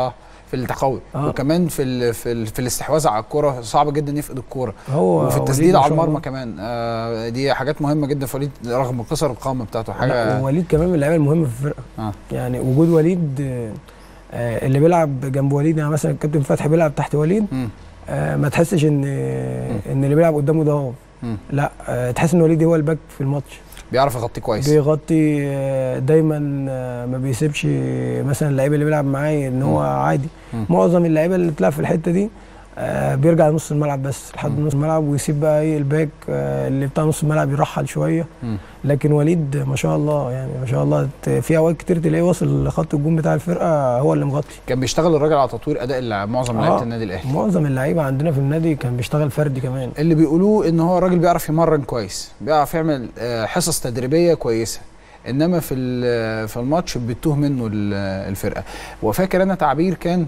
في التقوي آه. وكمان في ال في, ال في الاستحواذ على الكوره صعب جدا يفقد الكوره هو وفي وليد التسديد ما على شاء المرمى الله. كمان آه دي حاجات مهمه جدا في وليد رغم قصر القامه بتاعته لا حاجه ووليد كمان من اللعيبه المهمه في الفرقه آه. يعني وجود وليد آه، آه، اللي بيلعب جنب وليد يعني مثلا الكابتن فتحي بيلعب تحت وليد مم. آه، ما تحسش ان ان اللي بيلعب قدامه ده هو مم. لا آه، تحس ان وليد هو الباك في الماتش بيعرف يغطي كويس بيغطي آه، دايما آه، ما بيسيبش مثلا اللعيبه اللي بيلعب معاه ان هو عادي مم. معظم اللعيبه اللي بتلعب في الحته دي آه، بيرجع لنص الملعب بس لحد مم. نص الملعب ويسيب بقى ايه الباك آه، اللي بتاع نص الملعب يرحل شويه مم. لكن وليد ما شاء الله يعني ما شاء الله ت- في اوقات كتير تلاقيه واصل لخط الجون بتاع الفرقه هو اللي مغطي كان بيشتغل الراجل على تطوير اداء اللع- معظم آه. لعيبه النادي الاهلي معظم اللعيبه عندنا في النادي كان بيشتغل فردي كمان اللي بيقولوه ان هو الراجل بيعرف يمرن كويس بيعرف يعمل آه، حصص تدريبيه كويسه انما في ال- في الماتش بتوه منه ال- الفرقه وفاكر انا تعبير كان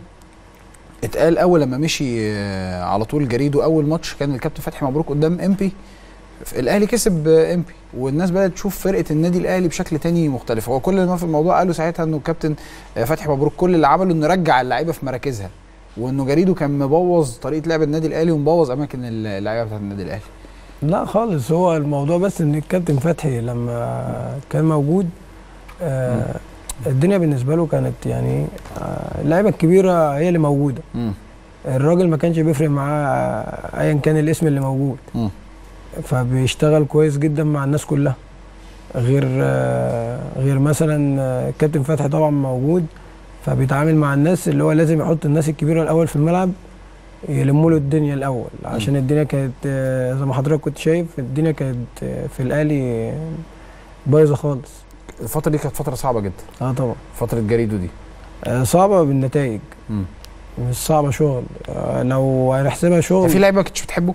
اتقال اول لما مشي آه، على طول جريده اول ماتش كان الكابتن فتحي مبروك قدام امبي الاهلي كسب آه، امبي والناس بدات تشوف فرقه النادي الاهلي بشكل تاني مختلف هو كل ما في الموضوع قالوا ساعتها انه الكابتن آه، فتحي مبروك كل اللي عمله انه رجع اللعيبه في مراكزها وانه جريده كان مبوظ طريقه لعب النادي الاهلي ومبوظ اماكن اللعيبه بتاعت النادي الاهلي لا خالص هو الموضوع بس ان الكابتن فتحي لما كان موجود آه الدنيا بالنسبه له كانت يعني آه اللعيبه الكبيره هي اللي موجوده مم. الراجل ما كانش بيفرق معاه آه، ايا كان الاسم اللي موجود مم. فبيشتغل كويس جدا مع الناس كلها غير آه، غير مثلا آه، الكابتن فتحي طبعا موجود فبيتعامل مع الناس اللي هو لازم يحط الناس الكبيره الاول في الملعب يلموا له الدنيا الاول عشان الدنيا كانت آه، زي ما حضرتك كنت شايف الدنيا كانت آه، في الاهلي آه، بايظه خالص الفتره دي كانت فتره صعبه جدا اه طبعا فتره جريدو دي آه، صعبه بالنتائج مم. مش صعبه شغل آه، لو هنحسبها شغل في لعيبه ما كنتش بتحبه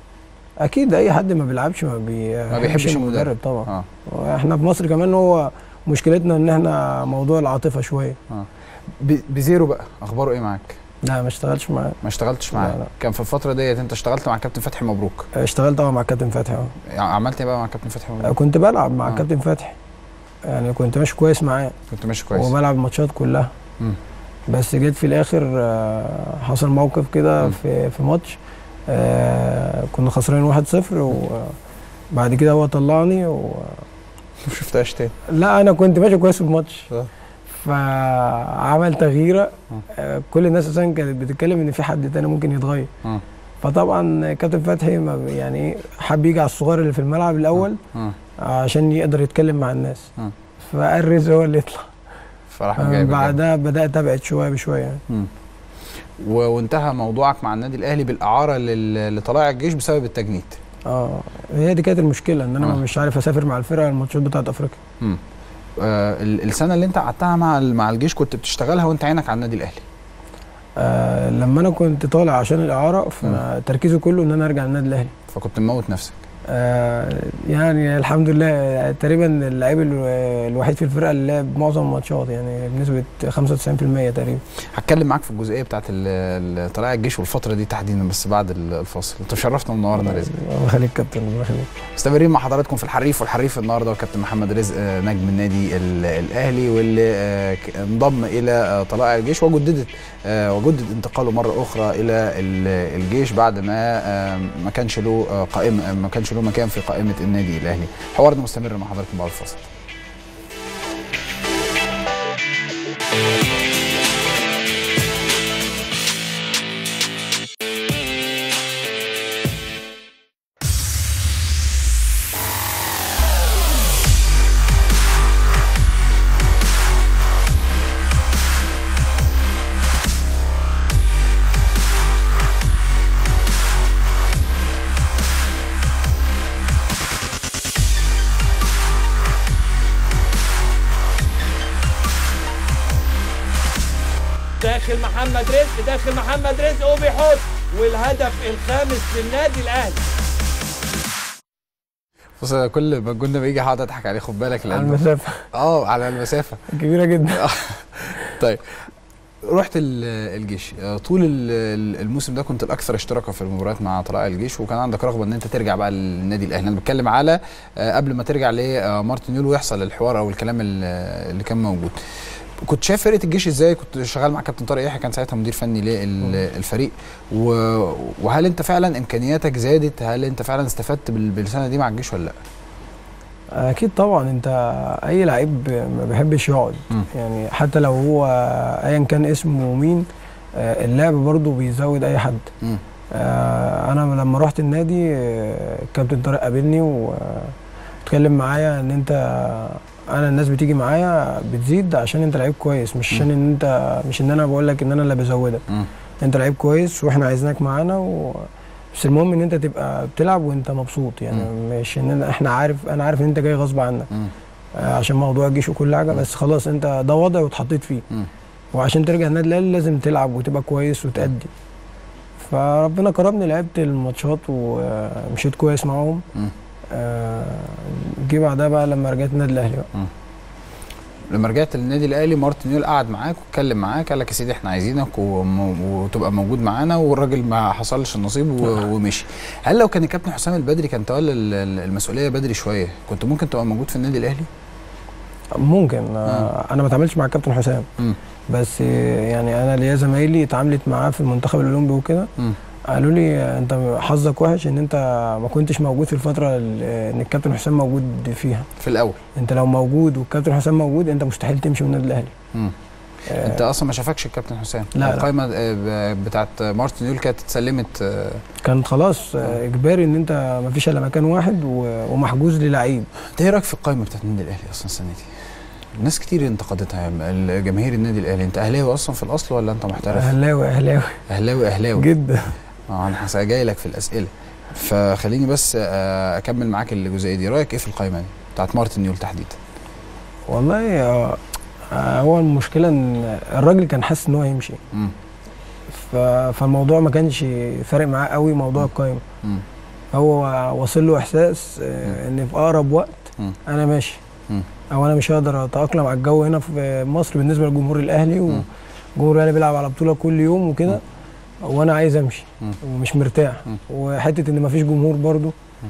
اكيد اي حد ما بيلعبش ما, بي... ما بيحبش المدرب. طبعا اه احنا في مصر كمان هو مشكلتنا ان احنا موضوع العاطفه شويه ب- بزيرو بقى اخباره ايه معاك لا ما اشتغلتش معاه ما اشتغلتش لا، معاه لا. كان في الفتره ديت انت اشتغلت مع كابتن فتحي مبروك اشتغلت طبعا مع كابتن فتحي اه يعني عملت ايه بقى مع كابتن فتحي مبروك كنت بلعب مع آه. كابتن فتحي يعني كنت ماشي كويس معاه كنت ماشي كويس وبلعب الماتشات كلها مم. بس جيت في الاخر آه، حصل موقف كده مم. في في ماتش آه، كنا خسرانين 1-0 وبعد كده هو طلعني و... ما شفتهاش تاني لا انا كنت ماشي كويس في الماتش آه. فعمل تغييره آه. آه، كل الناس اساسا كانت بتتكلم ان في حد تاني ممكن يتغير اه فطبعا كابتن فتحي ما ب- يعني إيه، حب يجي على الصغير اللي في الملعب الاول اه عشان يقدر يتكلم مع الناس آه. فقال رزق هو اللي يطلع فراح آه، جايب بعدها بدات ابعد شويه بشويه يعني. مم. و- وانتهى موضوعك مع النادي الاهلي بالاعاره لل- لطلائع الجيش بسبب التجنيد اه هي دي كانت المشكله ان انا آه. مش عارف اسافر مع الفرقه الماتشات بتاعت افريقيا مم. آه ال- السنه اللي انت قعدتها مع ال- مع الجيش كنت بتشتغلها وانت عينك على النادي الاهلي آه لما انا كنت طالع عشان الاعاره فتركيزي كله ان انا ارجع النادي الاهلي فكنت مموت نفسك آه يعني الحمد لله تقريبا اللعيب ال- الوحيد في الفرقه اللي لعب معظم الماتشات يعني بنسبه 95% تقريبا هتكلم معاك في الجزئيه بتاعت ال- ال- طلائع الجيش والفتره دي تحديدا بس بعد ال- الفاصل انت شرفتنا ومنورنا رزق الله يخليك كابتن الله يخليك مستمرين مع حضراتكم في الحريف والحريف النهارده وكابتن محمد رزق آه، نجم النادي ال- الاهلي واللي آه، ك- انضم الى آه، طلائع الجيش وجددت آه، وجدد انتقاله مره اخرى الى ال- الجيش بعد ما آه، ما كانش له آه، قائمه ما كانش له مكان في قائمه النادي الاهلي حوارنا مستمر مع حضراتكم بعد الفاصل داخل محمد رزق داخل محمد رزق وبيحط والهدف الخامس للنادي الاهلي بص أنا كل ما الجون ده بيجي هقعد اضحك عليه خد بالك على لانه المسافه اه على المسافه كبيره جدا طيب رحت ال- الجيش آه، طول ال- ال- الموسم ده كنت الاكثر اشتراكا في المباريات مع طلائع الجيش وكان عندك رغبه ان انت ترجع بقى للنادي الاهلي انا بتكلم على آه، قبل ما ترجع لمارتن يول ويحصل الحوار او الكلام ال- اللي كان موجود كنت شايف فرقه الجيش ازاي كنت شغال مع كابتن طارق يحيى كان ساعتها مدير فني للفريق و- وهل انت فعلا امكانياتك زادت هل انت فعلا استفدت بال- بالسنه دي مع الجيش ولا لا اكيد طبعا انت اي لعيب ما بيحبش يقعد مم. يعني حتى لو هو ايا كان اسمه مين آه، اللعب برضه بيزود اي حد مم. آه، انا لما رحت النادي آه، الكابتن طارق قابلني واتكلم معايا ان انت انا الناس بتيجي معايا بتزيد عشان انت لعيب كويس مش عشان ان انت مش ان انا بقول لك ان انا اللي بزودك مم. انت لعيب كويس واحنا عايزينك معانا و... بس المهم ان انت تبقى بتلعب وانت مبسوط يعني مش ان أنا- احنا عارف انا عارف ان انت جاي غصب عنك مم. آه، عشان موضوع الجيش وكل حاجه بس خلاص انت ده وضع واتحطيت فيه مم. وعشان ترجع النادي الاهلي لازم تلعب وتبقى كويس وتأدي فربنا كرمني لعبت الماتشات ومشيت كويس معاهم مم. آه، جه بعدها بقى لما رجعت النادي الاهلي بقى لما رجعت للنادي الاهلي مارتن يول قعد معاك واتكلم معاك قال لك يا سيدي احنا عايزينك وم- وتبقى موجود معانا والراجل ما حصلش النصيب و- ومشي هل لو كان الكابتن حسام البدري كان تولى ال- ال- المسؤوليه بدري شويه كنت ممكن تبقى موجود في النادي الاهلي ممكن آه، انا ما اتعاملتش مع الكابتن حسام مم. بس آه، يعني انا ليا زمايلي اتعاملت معاه في المنتخب الاولمبي وكده مم. قالوا لي آه، انت حظك وحش ان انت ما كنتش موجود في الفتره اللي- ان الكابتن حسام موجود فيها في الاول انت لو موجود والكابتن حسام موجود انت مستحيل تمشي من النادي الاهلي مم. آه، انت اصلا ما شافكش الكابتن حسام لا، لا. القائمه آه، ب- بتاعت مارتن يول كانت اتسلمت آه، كان خلاص آه، اجباري ان انت ما فيش الا مكان واحد و- ومحجوز للعيب انت ايه رايك في القائمه بتاعت النادي الاهلي اصلا السنه دي ناس كتير انتقدتها جماهير النادي الاهلي انت اهلاوي اصلا في الاصل ولا انت محترف اهلاوي اهلاوي اهلاوي اهلاوي جدا اه انا هس- جاي لك في الاسئله فخليني بس آه، اكمل معاك الجزئيه دي رايك ايه في القائمه دي بتاعت مارتن يول تحديدا والله آه، آه، هو المشكله ان الراجل كان حاسس ان هو هيمشي مم. ف- فالموضوع ما كانش فارق معاه قوي موضوع القايمه مم. هو واصل له احساس آه، ان في اقرب وقت مم. انا ماشي مم. او انا مش هقدر اتاقلم على الجو هنا في مصر بالنسبه لجمهور الاهلي مم. وجمهور الاهلي بيلعب على بطوله كل يوم وكده وانا عايز امشي مم. ومش مرتاح مم. وحته ان مفيش جمهور برضو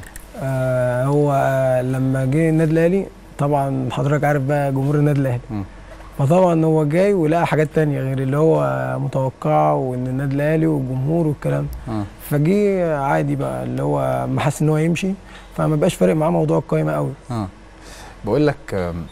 آه هو آه لما جه النادي الاهلي طبعا حضرتك عارف بقى جمهور النادي الاهلي مم. فطبعا هو جاي ولقى حاجات تانية غير اللي هو متوقعه وان النادي الاهلي والجمهور والكلام ده. اه فجه عادي بقى اللي هو ما حس ان هو يمشي فما بقاش فارق معاه موضوع القايمه قوي اه بقول لك آم،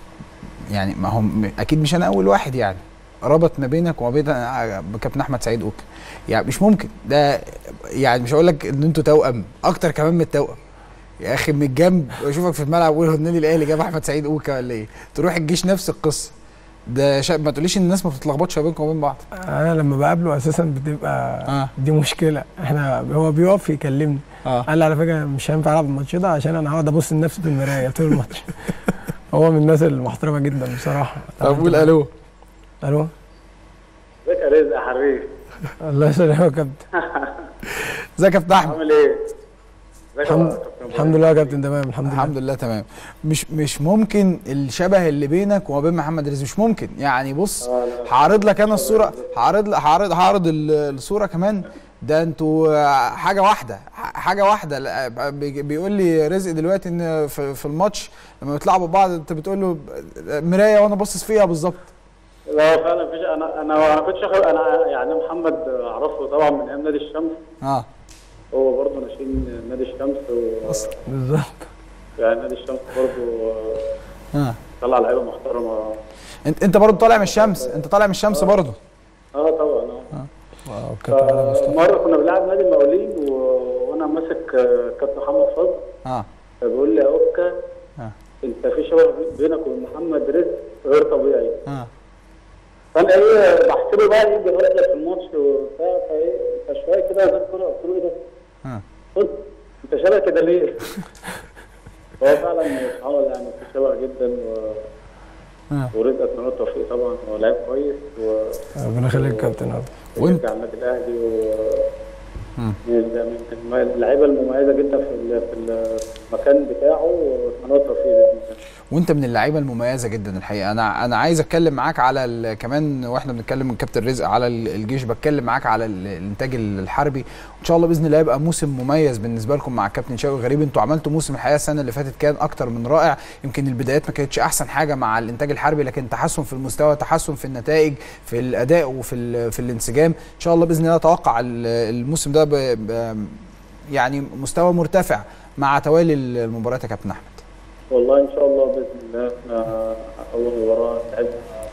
يعني ما هم اكيد مش انا اول واحد يعني ربط ما بينك وما بين آه، كابتن احمد سعيد اوكا يعني مش ممكن ده يعني مش هقول لك ان انتوا توأم اكتر كمان من التوأم يا اخي من الجنب واشوفك في الملعب اقول هو النادي الاهلي جاب احمد سعيد اوكا ولا ايه تروح الجيش نفس القصه ده شا... ما تقوليش ان الناس ما بتتلخبطش ما بينكم وبين بعض انا لما بقابله اساسا بتبقى اه دي مشكله احنا هو بيقف يكلمني اه قال لي على فكره مش هينفع العب الماتش ده عشان انا هقعد ابص لنفسي في المرايه طول الماتش هو من الناس المحترمه جدا بصراحه طب قول الو الو ازيك يا رزق يا حبيبي الله يسلمك يا كابتن ازيك يا كابتن احمد عامل ايه؟ ازيك يا الحمد كابتن الحمد لله يا كابتن تمام الحمد لله الحمد لله تمام مش مش ممكن الشبه اللي بينك وما بين محمد رزق مش ممكن يعني بص آه، لا. هعرض لك انا الصوره هعرض هعرض هعرض ال- الصوره كمان ده انتوا آه، حاجه واحده ح- حاجه واحده لا، بي- بيقول لي رزق دلوقتي ان في, في الماتش لما بتلعبوا بعض انت بتقول له مرايه وانا باصص فيها بالظبط لا فعلا فيش انا انا انا كنت شغال انا يعني محمد اعرفه طبعا من ايام نادي الشمس اه هو برضه ناشئين نادي الشمس و بالظبط يعني نادي الشمس برضه اه طلع لعيبه محترمه انت انت برضه طالع من الشمس انت طالع من الشمس برضه اه طبعا اه واو كابتن علي مصطفى مره كنا بنلعب نادي المقاولين و... وانا ماسك آه، كابتن محمد فضل اه فبيقول لي يا اوكا آه. انت في شبه بينك وبين محمد رزق غير طبيعي اه فانا ايه بحسبه بقى يجي يغلط في الماتش وبتاع فايه فشويه كده جت كوره قلت له ايه ده؟ اه قلت انت شبه كده ليه؟ هو فعلا سبحان الله يعني في شبه جدا و... آه. ورزق اتمنى له التوفيق طبعا هو لعيب كويس و ربنا يخليك يا كابتن يا رب. وانت؟ ويرجع النادي الاهلي و مم. من من اللعيبه المميزه جدا في ال- في المكان بتاعه واتمنى له التوفيق باذن الله وانت من اللعيبه المميزه جدا الحقيقه انا انا عايز اتكلم معاك على ال- كمان واحنا بنتكلم من كابتن رزق على ال- الجيش بتكلم معاك على ال- الانتاج الحربي وان شاء الله باذن الله يبقى موسم مميز بالنسبه لكم مع الكابتن شوقي غريب انتوا عملتوا موسم الحقيقه السنه اللي فاتت كان اكتر من رائع يمكن البدايات ما كانتش احسن حاجه مع الانتاج الحربي لكن تحسن في المستوى تحسن في النتائج في الاداء وفي ال- في الانسجام ان شاء الله باذن الله اتوقع ال- الموسم ده ب ب يعني مستوى مرتفع مع توالي المباريات يا كابتن احمد والله ان شاء الله باذن الله احنا اول مباراه لعبنا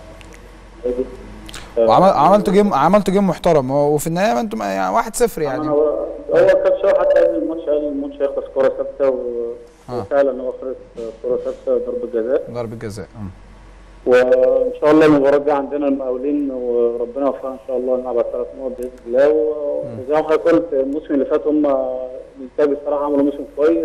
وعمل عملتوا جيم عملتوا جيم محترم وفي النهايه ما انتم يعني 1-0 يعني يعني هو هو كان شو حتى قبل الماتش قال الماتش هيخلص كره ثابته آه. وفعلا هو خلص كره ثابته ضربه جزاء ضربه جزاء مم. وان شاء الله المباراه دي عندنا المقاولين وربنا يوفقنا ان شاء الله نلعب على ثلاث نقط باذن الله و- وزي ما حضرتك قلت الموسم اللي فات هم الانتاج الصراحه عملوا موسم كويس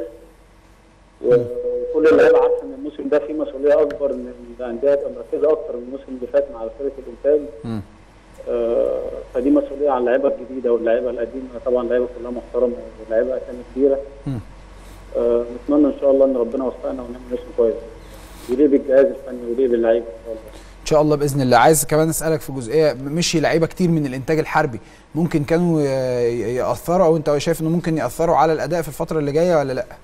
وكل اللعيبه عارفه ان الموسم ده فيه مسؤوليه اكبر ان الانديه تبقى مركزه اكتر من الموسم اللي فات مع فرقه الانتاج مم. آه، فدي مسؤوليه على اللعيبه الجديده واللعيبه القديمه طبعا اللعيبه كلها محترمه واللعيبه اسامي كبيره مم. آه، نتمنى ان شاء الله ان ربنا يوفقنا ونعمل موسم كويس يليق بالجهاز الفني ويليق باللعيبه ان شاء الله ان شاء الله باذن الله عايز كمان اسالك في جزئيه مشي لعيبه كتير من الانتاج الحربي ممكن كانوا ي- ياثروا او انت شايف انه ممكن ياثروا على الاداء في الفتره اللي جايه ولا لا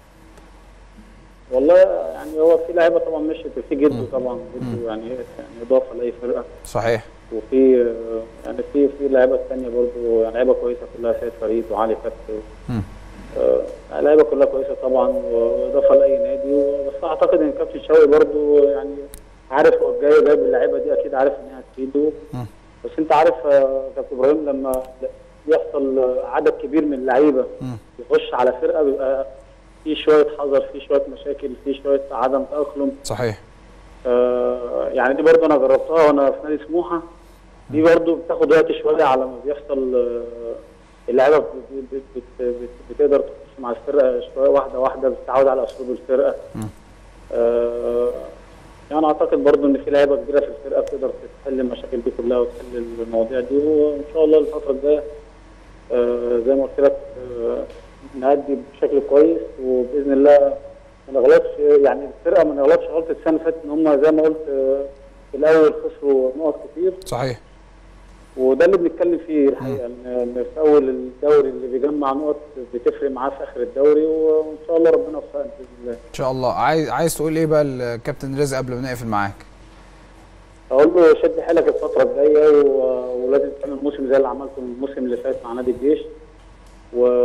والله يعني هو في لعيبه طبعا مشيت وفي جدو طبعا جدو يعني يعني اضافه لاي فرقه صحيح وفي آه، يعني في في لعيبه ثانيه برضه يعني لعيبه كويسه كلها سيد فريد وعلي فتحي مم. آه، لعيبه كلها كويسه طبعا واضافه لاي نادي بس اعتقد ان كابتن شوقي برضه يعني عارف هو الجاي جايب اللعيبه دي اكيد عارف ان هي هتفيده مم. بس انت عارف آه، كابتن ابراهيم لما يحصل آه، عدد كبير من اللعيبه مم. يخش على فرقه بيبقى في شويه حذر في شويه مشاكل في شويه عدم تاقلم صحيح آه، يعني دي برضه انا جربتها وانا في نادي سموحه دي برضه بتاخد وقت شويه على ما بيحصل آه، اللعيبه بت- بت- بت- بت- بتقدر تخش مع الفرقه شويه واحده واحده بتتعود على اسلوب الفرقه مم. آه، يعني اعتقد برضه ان في لعيبه كبيره في الفرقه بتقدر تحل المشاكل دي كلها وتحل المواضيع دي وان شاء الله الفتره الجايه آه، زي ما قلت لك آه، نأدي بشكل كويس وباذن الله ما نغلطش يعني الفرقه ما نغلطش غلطه السنه اللي فاتت ان هم زي ما قلت آه، في الاول خسروا نقط كتير صحيح وده اللي بنتكلم فيه الحقيقه ان إن في اول الدوري اللي بيجمع نقط بتفرق معاه في اخر الدوري وان شاء الله ربنا يوفقنا باذن الله ان شاء الله عايز عايز تقول ايه بقى الكابتن رزق قبل ما نقفل معاك اقول له شد حيلك الفتره الجايه و- ولازم تعمل موسم زي اللي عملته الموسم اللي فات مع نادي الجيش و...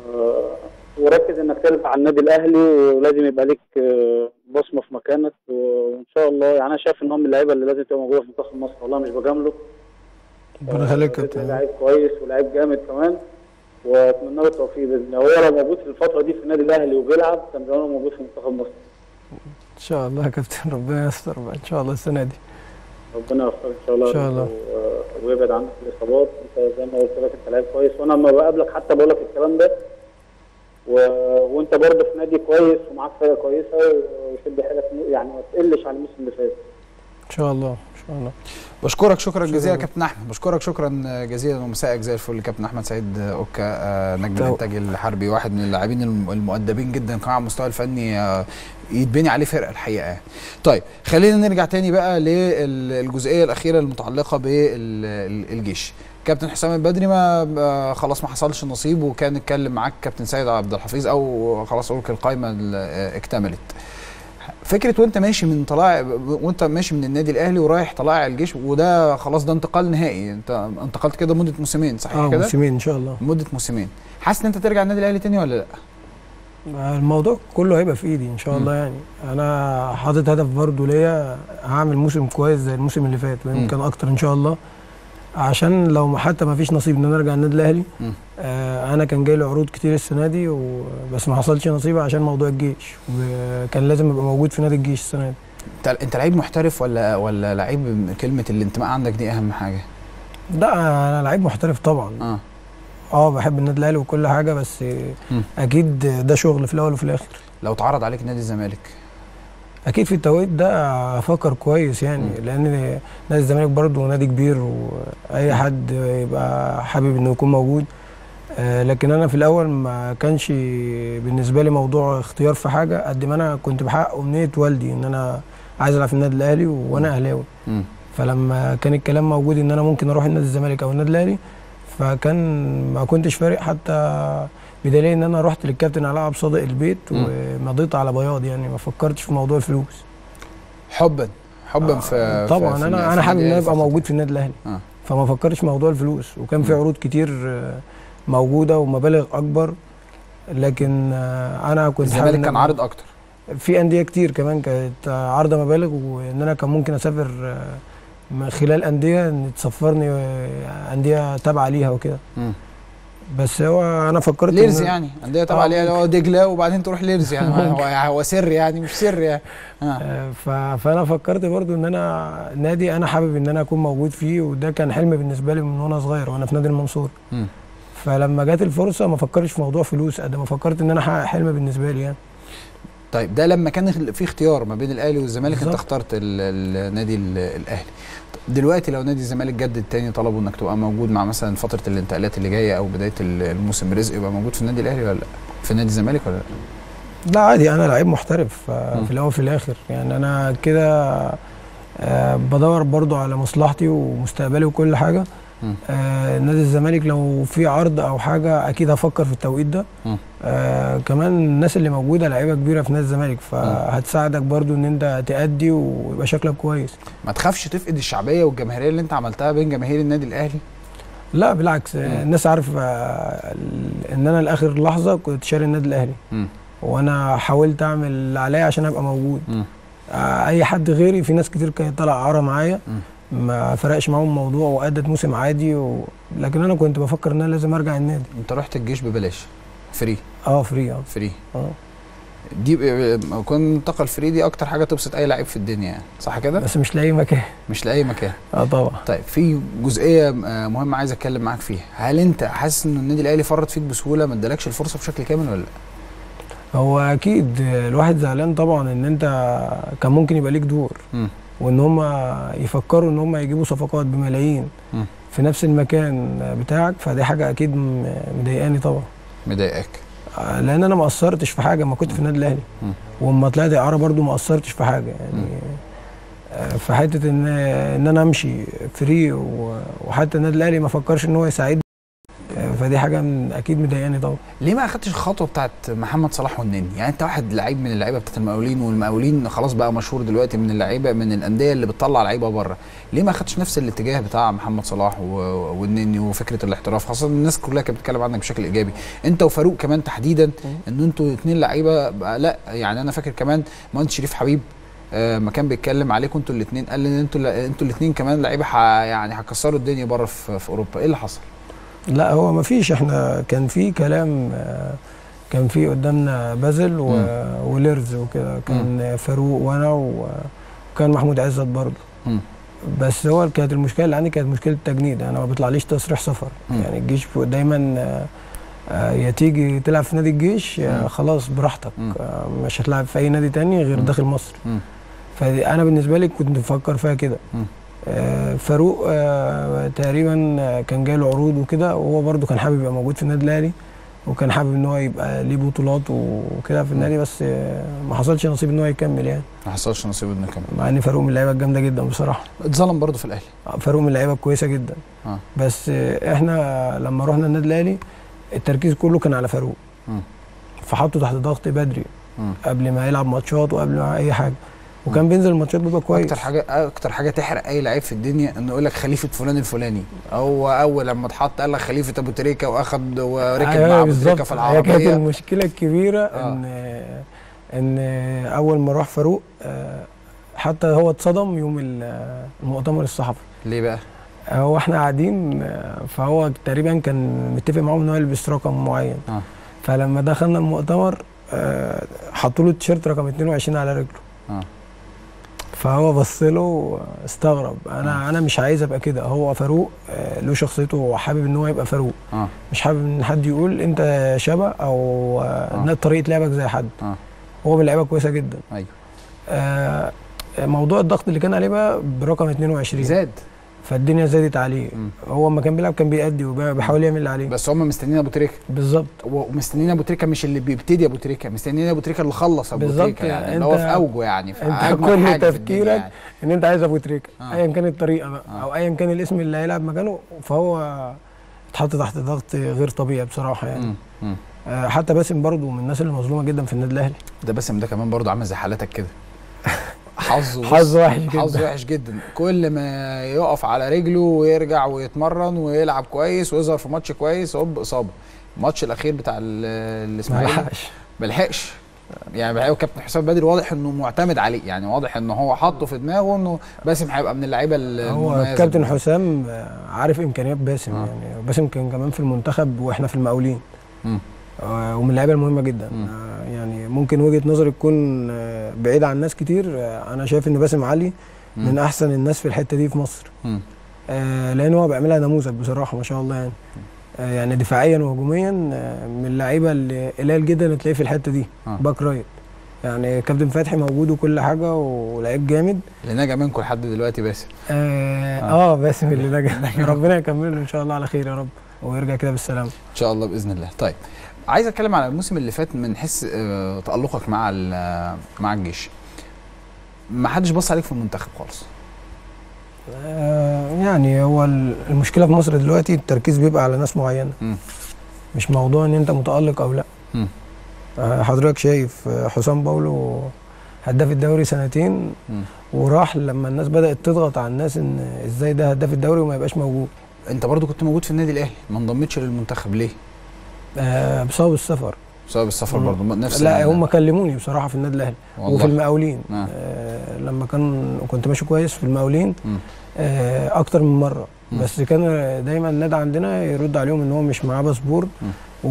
وركز انك ترجع على النادي الاهلي ولازم يبقى ليك آه، بصمه في مكانك وان شاء الله يعني انا شايف ان هم اللعيبه اللي لازم تبقى موجوده في منتخب مصر والله مش بجامله ربنا يخليك يا آه، كابتن لعيب كويس ولعيب جامد كمان واتمنى له التوفيق باذن الله هو لو موجود في الفتره دي في النادي الاهلي وبيلعب كان زمانه موجود في منتخب مصر ان شاء الله يا كابتن ربنا يستر بقى ان شاء الله السنه دي ربنا يوفقك ان شاء الله إن شاء الله. و- ويبعد عنك الاصابات انت زي ما قلت لك انت لعيب كويس وانا لما بقابلك حتى بقول لك الكلام ده و... وانت برضه في نادي كويس ومعاك فرقه كويسه وشد حيلك يعني ما تقلش عن الموسم اللي فات ان شاء الله ان شاء الله بشكرك شكرا جزيلا يا كابتن احمد بشكرك شكرا جزيلا ومساءك زي الفل كابتن احمد سعيد اوكا آه، نجم تو- الانتاج الحربي واحد من اللاعبين الم- المؤدبين جدا كمان على المستوى الفني آه، يتبني عليه فرقه الحقيقه يعني. طيب خلينا نرجع تاني بقى للجزئيه الاخيره المتعلقه بالجيش كابتن حسام البدري ما آه، خلاص ما حصلش نصيب وكان اتكلم معاك كابتن سيد عبد الحفيظ او خلاص اقول القائمه ال- آه، اكتملت فكره وانت ماشي من طلائع وانت ماشي من النادي الاهلي ورايح طلائع الجيش وده خلاص ده انتقال نهائي انت انتقلت كده مده موسمين صحيح اه كده موسمين ان شاء الله مده موسمين حاسس ان انت ترجع النادي الاهلي تاني ولا لا الموضوع كله هيبقى في ايدي ان شاء الله يعني انا حاطط هدف برضو ليا هعمل موسم كويس زي الموسم اللي فات ويمكن اكتر ان شاء الله عشان لو حتى ما فيش نصيب ان انا ارجع النادي الاهلي مم. آه انا كان جاي لي عروض كتير السنه دي و... بس ما حصلش نصيب عشان موضوع الجيش وكان لازم ابقى موجود في نادي الجيش السنه دي انت انت لعيب محترف ولا ولا لعيب كلمه الانتماء عندك دي اهم حاجه لا انا لعيب محترف طبعا اه اه بحب النادي الاهلي وكل حاجه بس مم. اكيد ده شغل في الاول وفي الاخر لو اتعرض عليك نادي الزمالك اكيد في التوقيت ده افكر كويس يعني مم. لان نادي الزمالك برضه نادي كبير واي حد يبقى حابب انه يكون موجود آه، لكن انا في الاول ما كانش بالنسبه لي موضوع اختيار في حاجه قد ما انا كنت بحقق امنيه والدي ان انا عايز العب في النادي الاهلي وانا اهلاوي مم. فلما كان الكلام موجود ان انا ممكن اروح النادي الزمالك او النادي الاهلي فكان ما كنتش فارق حتى بدليل ان انا رحت للكابتن علاء عبد الصادق البيت مم. ومضيت على بياض يعني ما فكرتش في موضوع الفلوس حبا حبا في طبعا في- في- انا في انا حابب ان النادي انا ابقى الأهلي موجود في النادي الاهلي آه. فما فكرتش في موضوع الفلوس وكان في مم. عروض كتير آه، موجوده ومبالغ اكبر لكن آه، انا كنت حابب الزمالك إن كان أنا- عارض اكتر في انديه كتير كمان كانت عارضه مبالغ وان انا كان ممكن اسافر آه، من خلال انديه ان تسفرني آه، انديه تابعه ليها وكده مم. بس هو انا فكرت إن- ليرز يعني انديه طبعا آه، عليها اللي هو دجله وبعدين تروح ليرز يعني هو هو سر يعني مش سر يعني آه. آه، ف- فانا فكرت برضو ان انا نادي انا حابب ان انا اكون موجود فيه وده كان حلم بالنسبه لي من وانا صغير وانا في نادي المنصور مم. فلما جت الفرصه ما فكرتش في موضوع فلوس قد ما فكرت ان انا احقق حلم بالنسبه لي يعني طيب ده لما كان في اختيار ما بين الاهلي والزمالك انت بالظبط. اخترت ال- النادي ال- الاهلي دلوقتي لو نادي الزمالك جدد تاني طلبوا انك تبقى موجود مع مثلا فتره الانتقالات اللي جايه او بدايه ال- الموسم رزق يبقى موجود في النادي الاهلي ولا لا في نادي الزمالك ولا لا لا عادي انا لعيب محترف آه، مم. في الاول وفي الاخر يعني انا كده آه، بدور برضو على مصلحتي ومستقبلي وكل حاجه مم. آه، نادي الزمالك لو في عرض او حاجه اكيد هفكر في التوقيت ده مم. آه كمان الناس اللي موجوده لعيبه كبيره في نادي الزمالك فهتساعدك برضو ان انت تأدي ويبقى شكلك كويس ما تخافش تفقد الشعبيه والجماهيريه اللي انت عملتها بين جماهير النادي الاهلي لا بالعكس مم. آه، الناس عارفه آه، ال- ان انا لاخر لحظه كنت شاري النادي الاهلي مم. وانا حاولت اعمل اللي عليا عشان ابقى موجود مم. آه، اي حد غيري في ناس كتير كانت طالعه عاره معايا مم. ما فرقش معاهم الموضوع وادت موسم عادي و... لكن انا كنت بفكر ان انا لازم ارجع النادي انت رحت الجيش ببلاش فري اه فري اه فري اه دي ب- كون انتقل فري دي اكتر حاجه تبسط اي لعيب في الدنيا يعني صح كده بس مش لاقي مكان مش لاي مكان اه طبعا طيب في جزئيه آه، مهمه عايز اتكلم معاك فيها هل انت حاسس ان النادي الاهلي فرط فيك بسهوله ما ادالكش الفرصه بشكل كامل ولا لا هو اكيد الواحد زعلان طبعا ان انت كان ممكن يبقى ليك دور مم. وان هم يفكروا ان هم يجيبوا صفقات بملايين مم. في نفس المكان بتاعك فدي حاجه اكيد م- مضايقاني طبعا مضايقاك آه، لان انا ما قصرتش في حاجه ما كنت في النادي الاهلي مم. واما طلعت اعاره برضو ما قصرتش في حاجه يعني مم. آه، في حته ان ان انا امشي فري و- وحتى النادي الاهلي ما فكرش ان هو يساعدني آه، فدي حاجه من اكيد مضايقاني طبعا ليه ما اخدتش الخطوه بتاعت محمد صلاح والنني يعني انت واحد لعيب من اللعيبه بتاعت المقاولين والمقاولين خلاص بقى مشهور دلوقتي من اللعيبه من الانديه اللي بتطلع لعيبه بره ليه ما اخدتش نفس الاتجاه بتاع محمد صلاح و- والنني وفكره الاحتراف خاصه الناس كلها كانت بتتكلم عنك بشكل ايجابي انت وفاروق كمان تحديدا ان انتوا اتنين لعيبه بقى لا يعني انا فاكر كمان مهندس شريف حبيب آه، ما كان بيتكلم عليكم انتوا الاثنين قال ان انتوا انتوا الاثنين كمان لعيبه ح- يعني هتكسروا الدنيا بره في, في اوروبا ايه اللي حصل؟ لا هو ما فيش احنا كان في كلام آه، كان في قدامنا بازل و... مم. وليرز وكده كان فاروق وانا و... وكان محمود عزت برضه مم. بس هو كانت المشكله اللي عندي كانت مشكله التجنيد انا ما بيطلعليش تصريح سفر مم. يعني الجيش دايما آه، آه، يا تيجي تلعب في نادي الجيش يا مم. خلاص براحتك مم. آه، مش هتلعب في اي نادي تاني غير مم. داخل مصر مم. فانا بالنسبه لي كنت بفكر فيها كده مم. آه، فاروق آه، تقريبا آه، كان جاي له عروض وكده وهو برده كان حابب يبقى موجود في النادي الاهلي وكان حابب ان هو يبقى ليه بطولات وكده في النادي بس آه، ما حصلش نصيب ان هو يكمل يعني ما حصلش نصيب انه يكمل مع ان فاروق من اللعيبه الجامده جدا بصراحه اتظلم برضه في الاهلي فاروق من اللعيبه الكويسه جدا آه. بس آه، احنا لما رحنا النادي الاهلي التركيز كله كان على فاروق مم. فحطه تحت ضغط بدري مم. قبل ما يلعب ماتشات وقبل ما اي حاجه وكان بينزل الماتشات بيبقى كويس اكتر حاجه اكتر حاجه تحرق اي لعيب في الدنيا انه يقول لك خليفه فلان الفلاني هو اول لما اتحط قال لك خليفه ابو تريكه واخد وركب أيوة مع ابو بالظبط. تريكه في هي كانت العربيه المشكله الكبيره آه. ان ان اول ما راح فاروق آه، حتى هو اتصدم يوم ال- المؤتمر الصحفي ليه بقى؟ هو احنا قاعدين آه، فهو تقريبا كان متفق معاهم ان هو يلبس رقم معين آه. فلما دخلنا المؤتمر آه، حطوا له التيشيرت رقم 22 على رجله آه. فهو بص له استغرب انا انا مش عايز ابقى كده هو فاروق آه، له شخصيته وحابب ان هو يبقى فاروق اه مش حابب ان حد يقول انت شبه او آه. آه. طريقه لعبك زي حد آه. هو من لعيبه كويسه جدا ايوه آه موضوع الضغط اللي كان عليه بقى برقم 22 زاد فالدنيا زادت عليه مم. هو لما كان بيلعب كان بيأدي وبيحاول يعمل اللي عليه بس هم مستنيين ابو تريكه بالظبط ومستنيين ابو تريكه مش اللي بيبتدي ابو تريكه مستنيين ابو تريكه اللي خلص ابو بالظبط، تريكه يعني يعني اللي هو أنت- في اوجه يعني في انت أجمل كل حاجة في الدنيا تفكيرك يعني. ان انت عايز ابو تريكه آه. ايا كانت الطريقه بقى آه. او ايا كان الاسم اللي هيلعب مكانه فهو اتحط تحت ضغط غير طبيعي بصراحه يعني مم. مم. آه، حتى باسم برضو من الناس اللي مظلومه جدا في النادي الاهلي ده باسم ده كمان برضه عامل زي حالتك كده حظه بص، حظ وحش جدا. حظ وحش جدا كل ما يقف على رجله ويرجع ويتمرن ويلعب كويس ويظهر في ماتش كويس هوب اصابه الماتش الاخير بتاع ال- ما الاسماعيلي لحقش ما لحقش يعني بقى كابتن حسام بدري واضح انه معتمد عليه يعني واضح ان هو حاطه في دماغه انه باسم هيبقى من اللعيبه هو المميزه كابتن حسام آه، عارف امكانيات باسم آه. يعني باسم كان كمان في المنتخب واحنا في المقاولين مم. آه، ومن اللعيبه المهمه جدا مم. آه، يعني ممكن وجهه نظري تكون آه، بعيده عن ناس كتير آه، انا شايف ان باسم علي مم. من احسن الناس في الحته دي في مصر مم. آه، لان هو بيعملها نموذج بصراحه ما شاء الله يعني آه، يعني دفاعيا وهجوميا آه، من اللعيبه اللي قليل جدا اللي تلاقيه في الحته دي آه. باك رايت يعني كابتن فتحي موجود وكل حاجه ولعيب جامد اللي نجا منكم لحد دلوقتي باسم اه, آه. آه باسم اللي نجح ربنا يكمله ان شاء الله على خير يا رب ويرجع كده بالسلامه ان شاء الله باذن الله طيب عايز اتكلم على الموسم اللي فات من حيث آه، تالقك مع ال- مع الجيش ما حدش بص عليك في المنتخب خالص آه يعني هو ال- المشكله في مصر دلوقتي التركيز بيبقى على ناس معينه مم. مش موضوع ان انت متالق او لا مم. آه حضرتك شايف آه، حسام باولو هداف الدوري سنتين مم. وراح لما الناس بدات تضغط على الناس ان ازاي ده هداف الدوري وما يبقاش موجود انت برضو كنت موجود في النادي الاهلي ما انضمتش للمنتخب ليه آه بسبب السفر بسبب السفر مم. برضو نفس لا ال- هم كلموني بصراحه في النادي الاهلي والله. وفي المقاولين آه. آه لما كان كنت ماشي كويس في المقاولين مم. آه اكتر من مره مم. بس كان دايما النادي عندنا يرد عليهم ان هو مش معاه باسبور مم.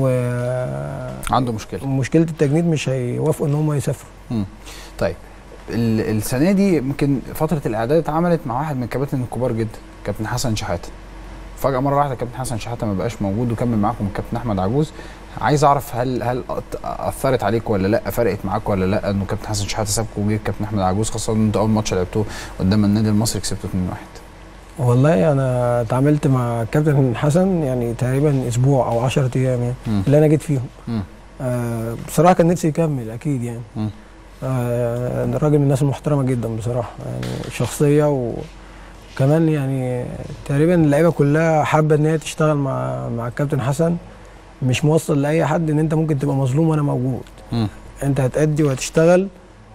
ومشكله عنده مشكله التجنيد مش هيوافقوا ان هم يسافروا طيب ال- السنه دي يمكن فتره الاعداد اتعملت مع واحد من الكباتن الكبار جدا كابتن حسن شحاته فجاه مره واحده كابتن حسن شحاته ما بقاش موجود وكمل معاكم الكابتن احمد عجوز عايز اعرف هل هل أت- اثرت عليك ولا لا فرقت معاك ولا لا انه كابتن حسن شحاته سابكم وجه كابتن احمد عجوز خاصه ان انتوا اول ماتش لعبتوه قدام النادي المصري كسبتوا 2-1 والله انا اتعاملت مع كابتن حسن يعني تقريبا اسبوع او 10 ايام يعني مم. اللي انا جيت فيهم مم. آه بصراحه كان نفسي يكمل اكيد يعني مم. آه الراجل من الناس المحترمه جدا بصراحه يعني شخصيه وكمان يعني تقريبا اللعيبه كلها حابه ان هي تشتغل مع مع الكابتن حسن مش موصل لاي حد ان انت ممكن تبقى مظلوم وانا موجود مم. انت هتأدي وهتشتغل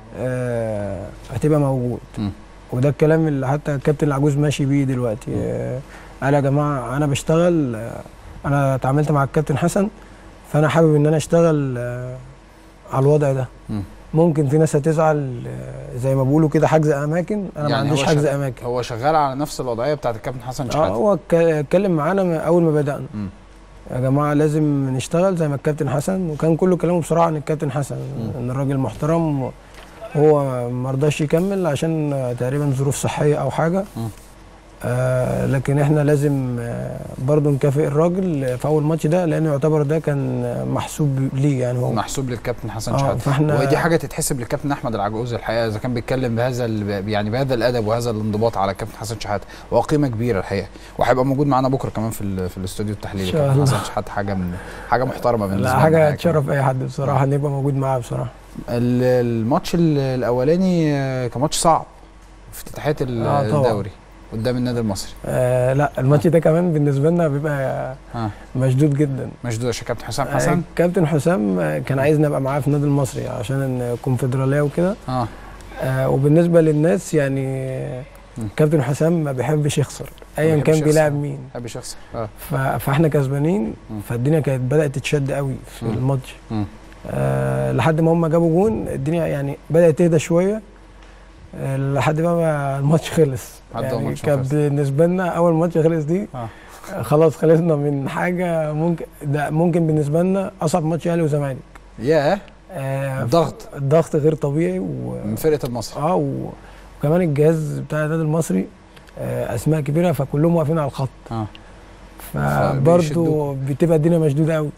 آه هتبقى موجود مم. وده الكلام اللي حتى الكابتن العجوز ماشي بيه دلوقتي آه قال يا جماعه انا بشتغل آه انا اتعاملت مع الكابتن حسن فانا حابب ان انا اشتغل آه على الوضع ده مم. ممكن في ناس هتزعل آه زي ما بيقولوا كده حجز اماكن انا ما يعني عنديش هو حجز شغ- اماكن هو شغال على نفس الوضعيه بتاعت الكابتن حسن اه شحاته هو اتك- اتكلم معانا من اول ما بدانا مم. يا جماعه لازم نشتغل زي ما الكابتن حسن وكان كله كلامه بصراحه عن الكابتن حسن مم. ان الراجل محترم هو ما رضاش يكمل عشان تقريبا ظروف صحيه او حاجه مم. آه لكن احنا لازم آه برضه نكافئ الراجل في اول ماتش ده لانه يعتبر ده كان محسوب ليه يعني هو محسوب للكابتن حسن آه، شحاته فإحنا- ودي حاجه تتحسب للكابتن احمد العجوز الحقيقه اذا كان بيتكلم بهذا ال- يعني بهذا الادب وهذا الانضباط على الكابتن حسن شحاته وهو قيمه كبيره الحقيقه وهيبقى موجود معانا بكره كمان في ال- في الاستوديو التحليلي إن شاء كابتن الله. حسن شحاته حاجه من حاجه محترمه بالنسبه لا لنا حاجه الحقيقة. تشرف اي حد بصراحه ان يبقى موجود معاه بصراحه ال- الماتش ال- الاولاني آه، كان ماتش صعب افتتاحيه ال- آه، طبعاً. الدوري قدام النادي المصري آه لا الماتش ده كمان بالنسبه لنا بيبقى ها مشدود جدا مشدود عشان كابتن حسام آه، حسن كابتن حسام آه، كان عايزني ابقى معاه في النادي المصري عشان الكونفدراليه وكده اه آه وبالنسبه للناس يعني مم. كابتن حسام ما بيحبش يخسر ايا بيحبش كان يخسر. بيلاعب مين ابي شخص اه ف- فاحنا كسبانين مم. فالدنيا كانت بدات تتشد قوي في مم. الماتش مم. آه لحد ما هم جابوا جون الدنيا يعني بدات تهدى شويه آه لحد بقى ما الماتش خلص عدى يعني الماتش كان خلص. بالنسبه لنا اول ماتش خلص دي آه. آه. خلاص خلصنا من حاجه ممكن ده ممكن بالنسبه لنا اصعب ماتش اهلي وزمالك ياه آه الضغط الضغط غير طبيعي و... من فرقه المصري اه و- وكمان الجهاز بتاع النادي المصري آه، اسماء كبيره فكلهم واقفين على الخط اه فبرضه بتبقى الدنيا مشدوده قوي مم.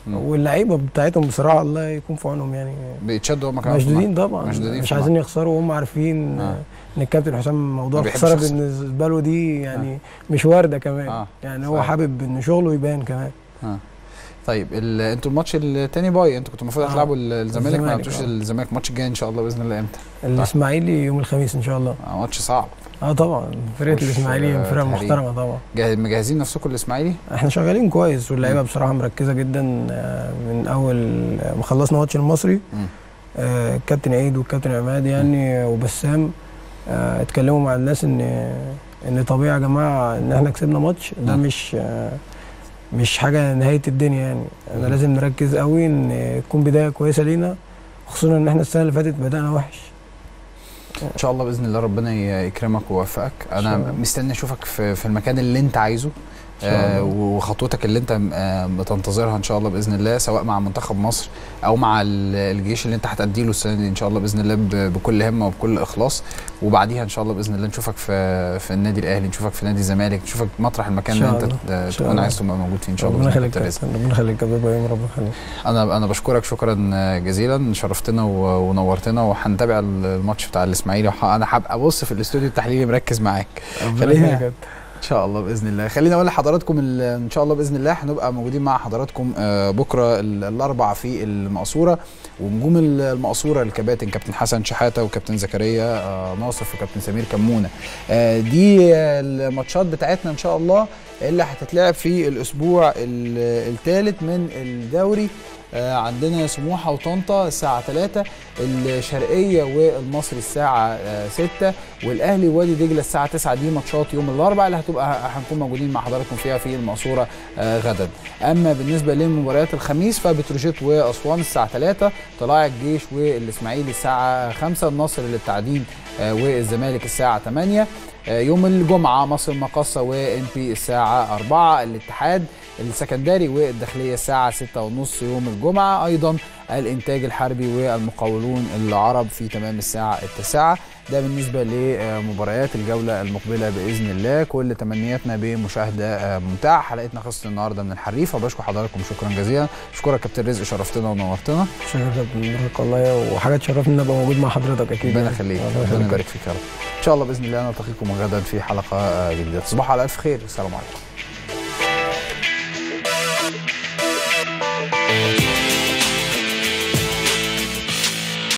مم. واللعيبه بتاعتهم بصراحه الله يكون في عونهم يعني بيتشدوا هم كمان مشدودين طبعا مشدودين مش في عايزين يخسروا وهم عارفين آه. ان الكابتن حسام موضوع ما بيحبش الخساره يخسر. بالنسبه له دي يعني مش وارده كمان آه. يعني هو صحيح. حابب ان شغله يبان كمان طيب ال- انتوا الماتش التاني باي انتوا كنتوا المفروض آه. هتلعبوا ال- الزمالك ما الزمالك، لعبتوش آه. الزمالك الماتش الجاي ان شاء الله باذن الله امتى؟ الاسماعيلي يوم الخميس ان شاء الله آه، ماتش صعب اه طبعا فرقه وش- الاسماعيلي آه، فرقه تحريم. محترمه طبعا جاهز مجهزين نفسكم للاسماعيلي؟ احنا شغالين كويس واللعيبه بصراحه مركزه جدا آه، من اول ما خلصنا ماتش المصري مم. آه، الكابتن عيد والكابتن عماد يعني آه، وبسام آه، اتكلموا مع الناس ان ان طبيعي يا جماعه ان احنا كسبنا ماتش ده مم. مش آه، مش حاجه نهايه الدنيا يعني انا لازم نركز قوي ان تكون بدايه كويسه لينا خصوصا ان احنا السنه اللي فاتت بدانا وحش ان شاء الله باذن الله ربنا ي- يكرمك ويوفقك انا شاء الله. مستني اشوفك في, في المكان اللي انت عايزه إن شاء آه الله. وخطوتك اللي انت آه بتنتظرها ان شاء الله باذن الله سواء مع منتخب مصر او مع ال- الجيش اللي انت هتأدي له السنه دي ان شاء الله باذن الله ب- بكل همه وبكل اخلاص وبعديها ان شاء الله باذن الله نشوفك في في النادي الاهلي نشوفك في نادي الزمالك نشوفك مطرح المكان إن اللي شاء انت الله. ت- إن شاء تكون الله. عايز تبقى موجود فيه ان شاء الله ربنا بإذن يخليك الله. يا كابتن، ربنا يخليك يا كابتن ابراهيم ربنا يخليك انا انا بشكرك شكرا جزيلا شرفتنا و- ونورتنا وهنتابع الماتش بتاع الاسماعيلي وح- انا هبقى ابص في الاستوديو التحليلي مركز معاك ربنا خلينا- يخليك يا كابتن. ان شاء الله باذن الله خليني اقول لحضراتكم ال- ان شاء الله باذن الله هنبقى موجودين مع حضراتكم آه، بكره ال- الاربع في المقصوره ونجوم ال- المقصوره الكباتن كابتن حسن شحاته وكابتن زكريا آه، ناصف وكابتن سمير كمونه آه، دي آه، الماتشات بتاعتنا ان شاء الله اللي هتتلعب في الاسبوع الثالث من الدوري آه، عندنا سموحه وطنطا الساعه 3 الشرقيه والمصري الساعه آه، 6 والاهلي ووادي دجله الساعه 9 دي ماتشات يوم الاربعاء اللي هتبقى هنكون موجودين مع حضراتكم فيها في المقصوره آه، غدا اما بالنسبه لمباريات الخميس فبتروجيت واسوان الساعه 3 طلائع الجيش والاسماعيلي الساعه 5 النصر للتعدين آه، والزمالك الساعه 8 آه، يوم الجمعه مصر المقاصه وام بي الساعه 4 الاتحاد السكندري والداخليه الساعه 6 ونص يوم الجمعه ايضا الانتاج الحربي والمقاولون العرب في تمام الساعه التاسعه ده بالنسبه لمباريات الجوله المقبله باذن الله كل تمنياتنا بمشاهده آه، ممتعه حلقتنا خلصت النهارده من الحريف وبشكر حضراتكم شكرا جزيلا اشكرك كابتن رزق شرفتنا ونورتنا شكرا يا كابتن مبروك والله وحاجه تشرفني ان ابقى موجود مع حضرتك اكيد ربنا يعني. يخليك الله ربنا يخليك. يبارك فيك يا رب ان شاء الله باذن الله نلتقيكم غدا في حلقه آه، جديده تصبحوا على الف خير السلام عليكم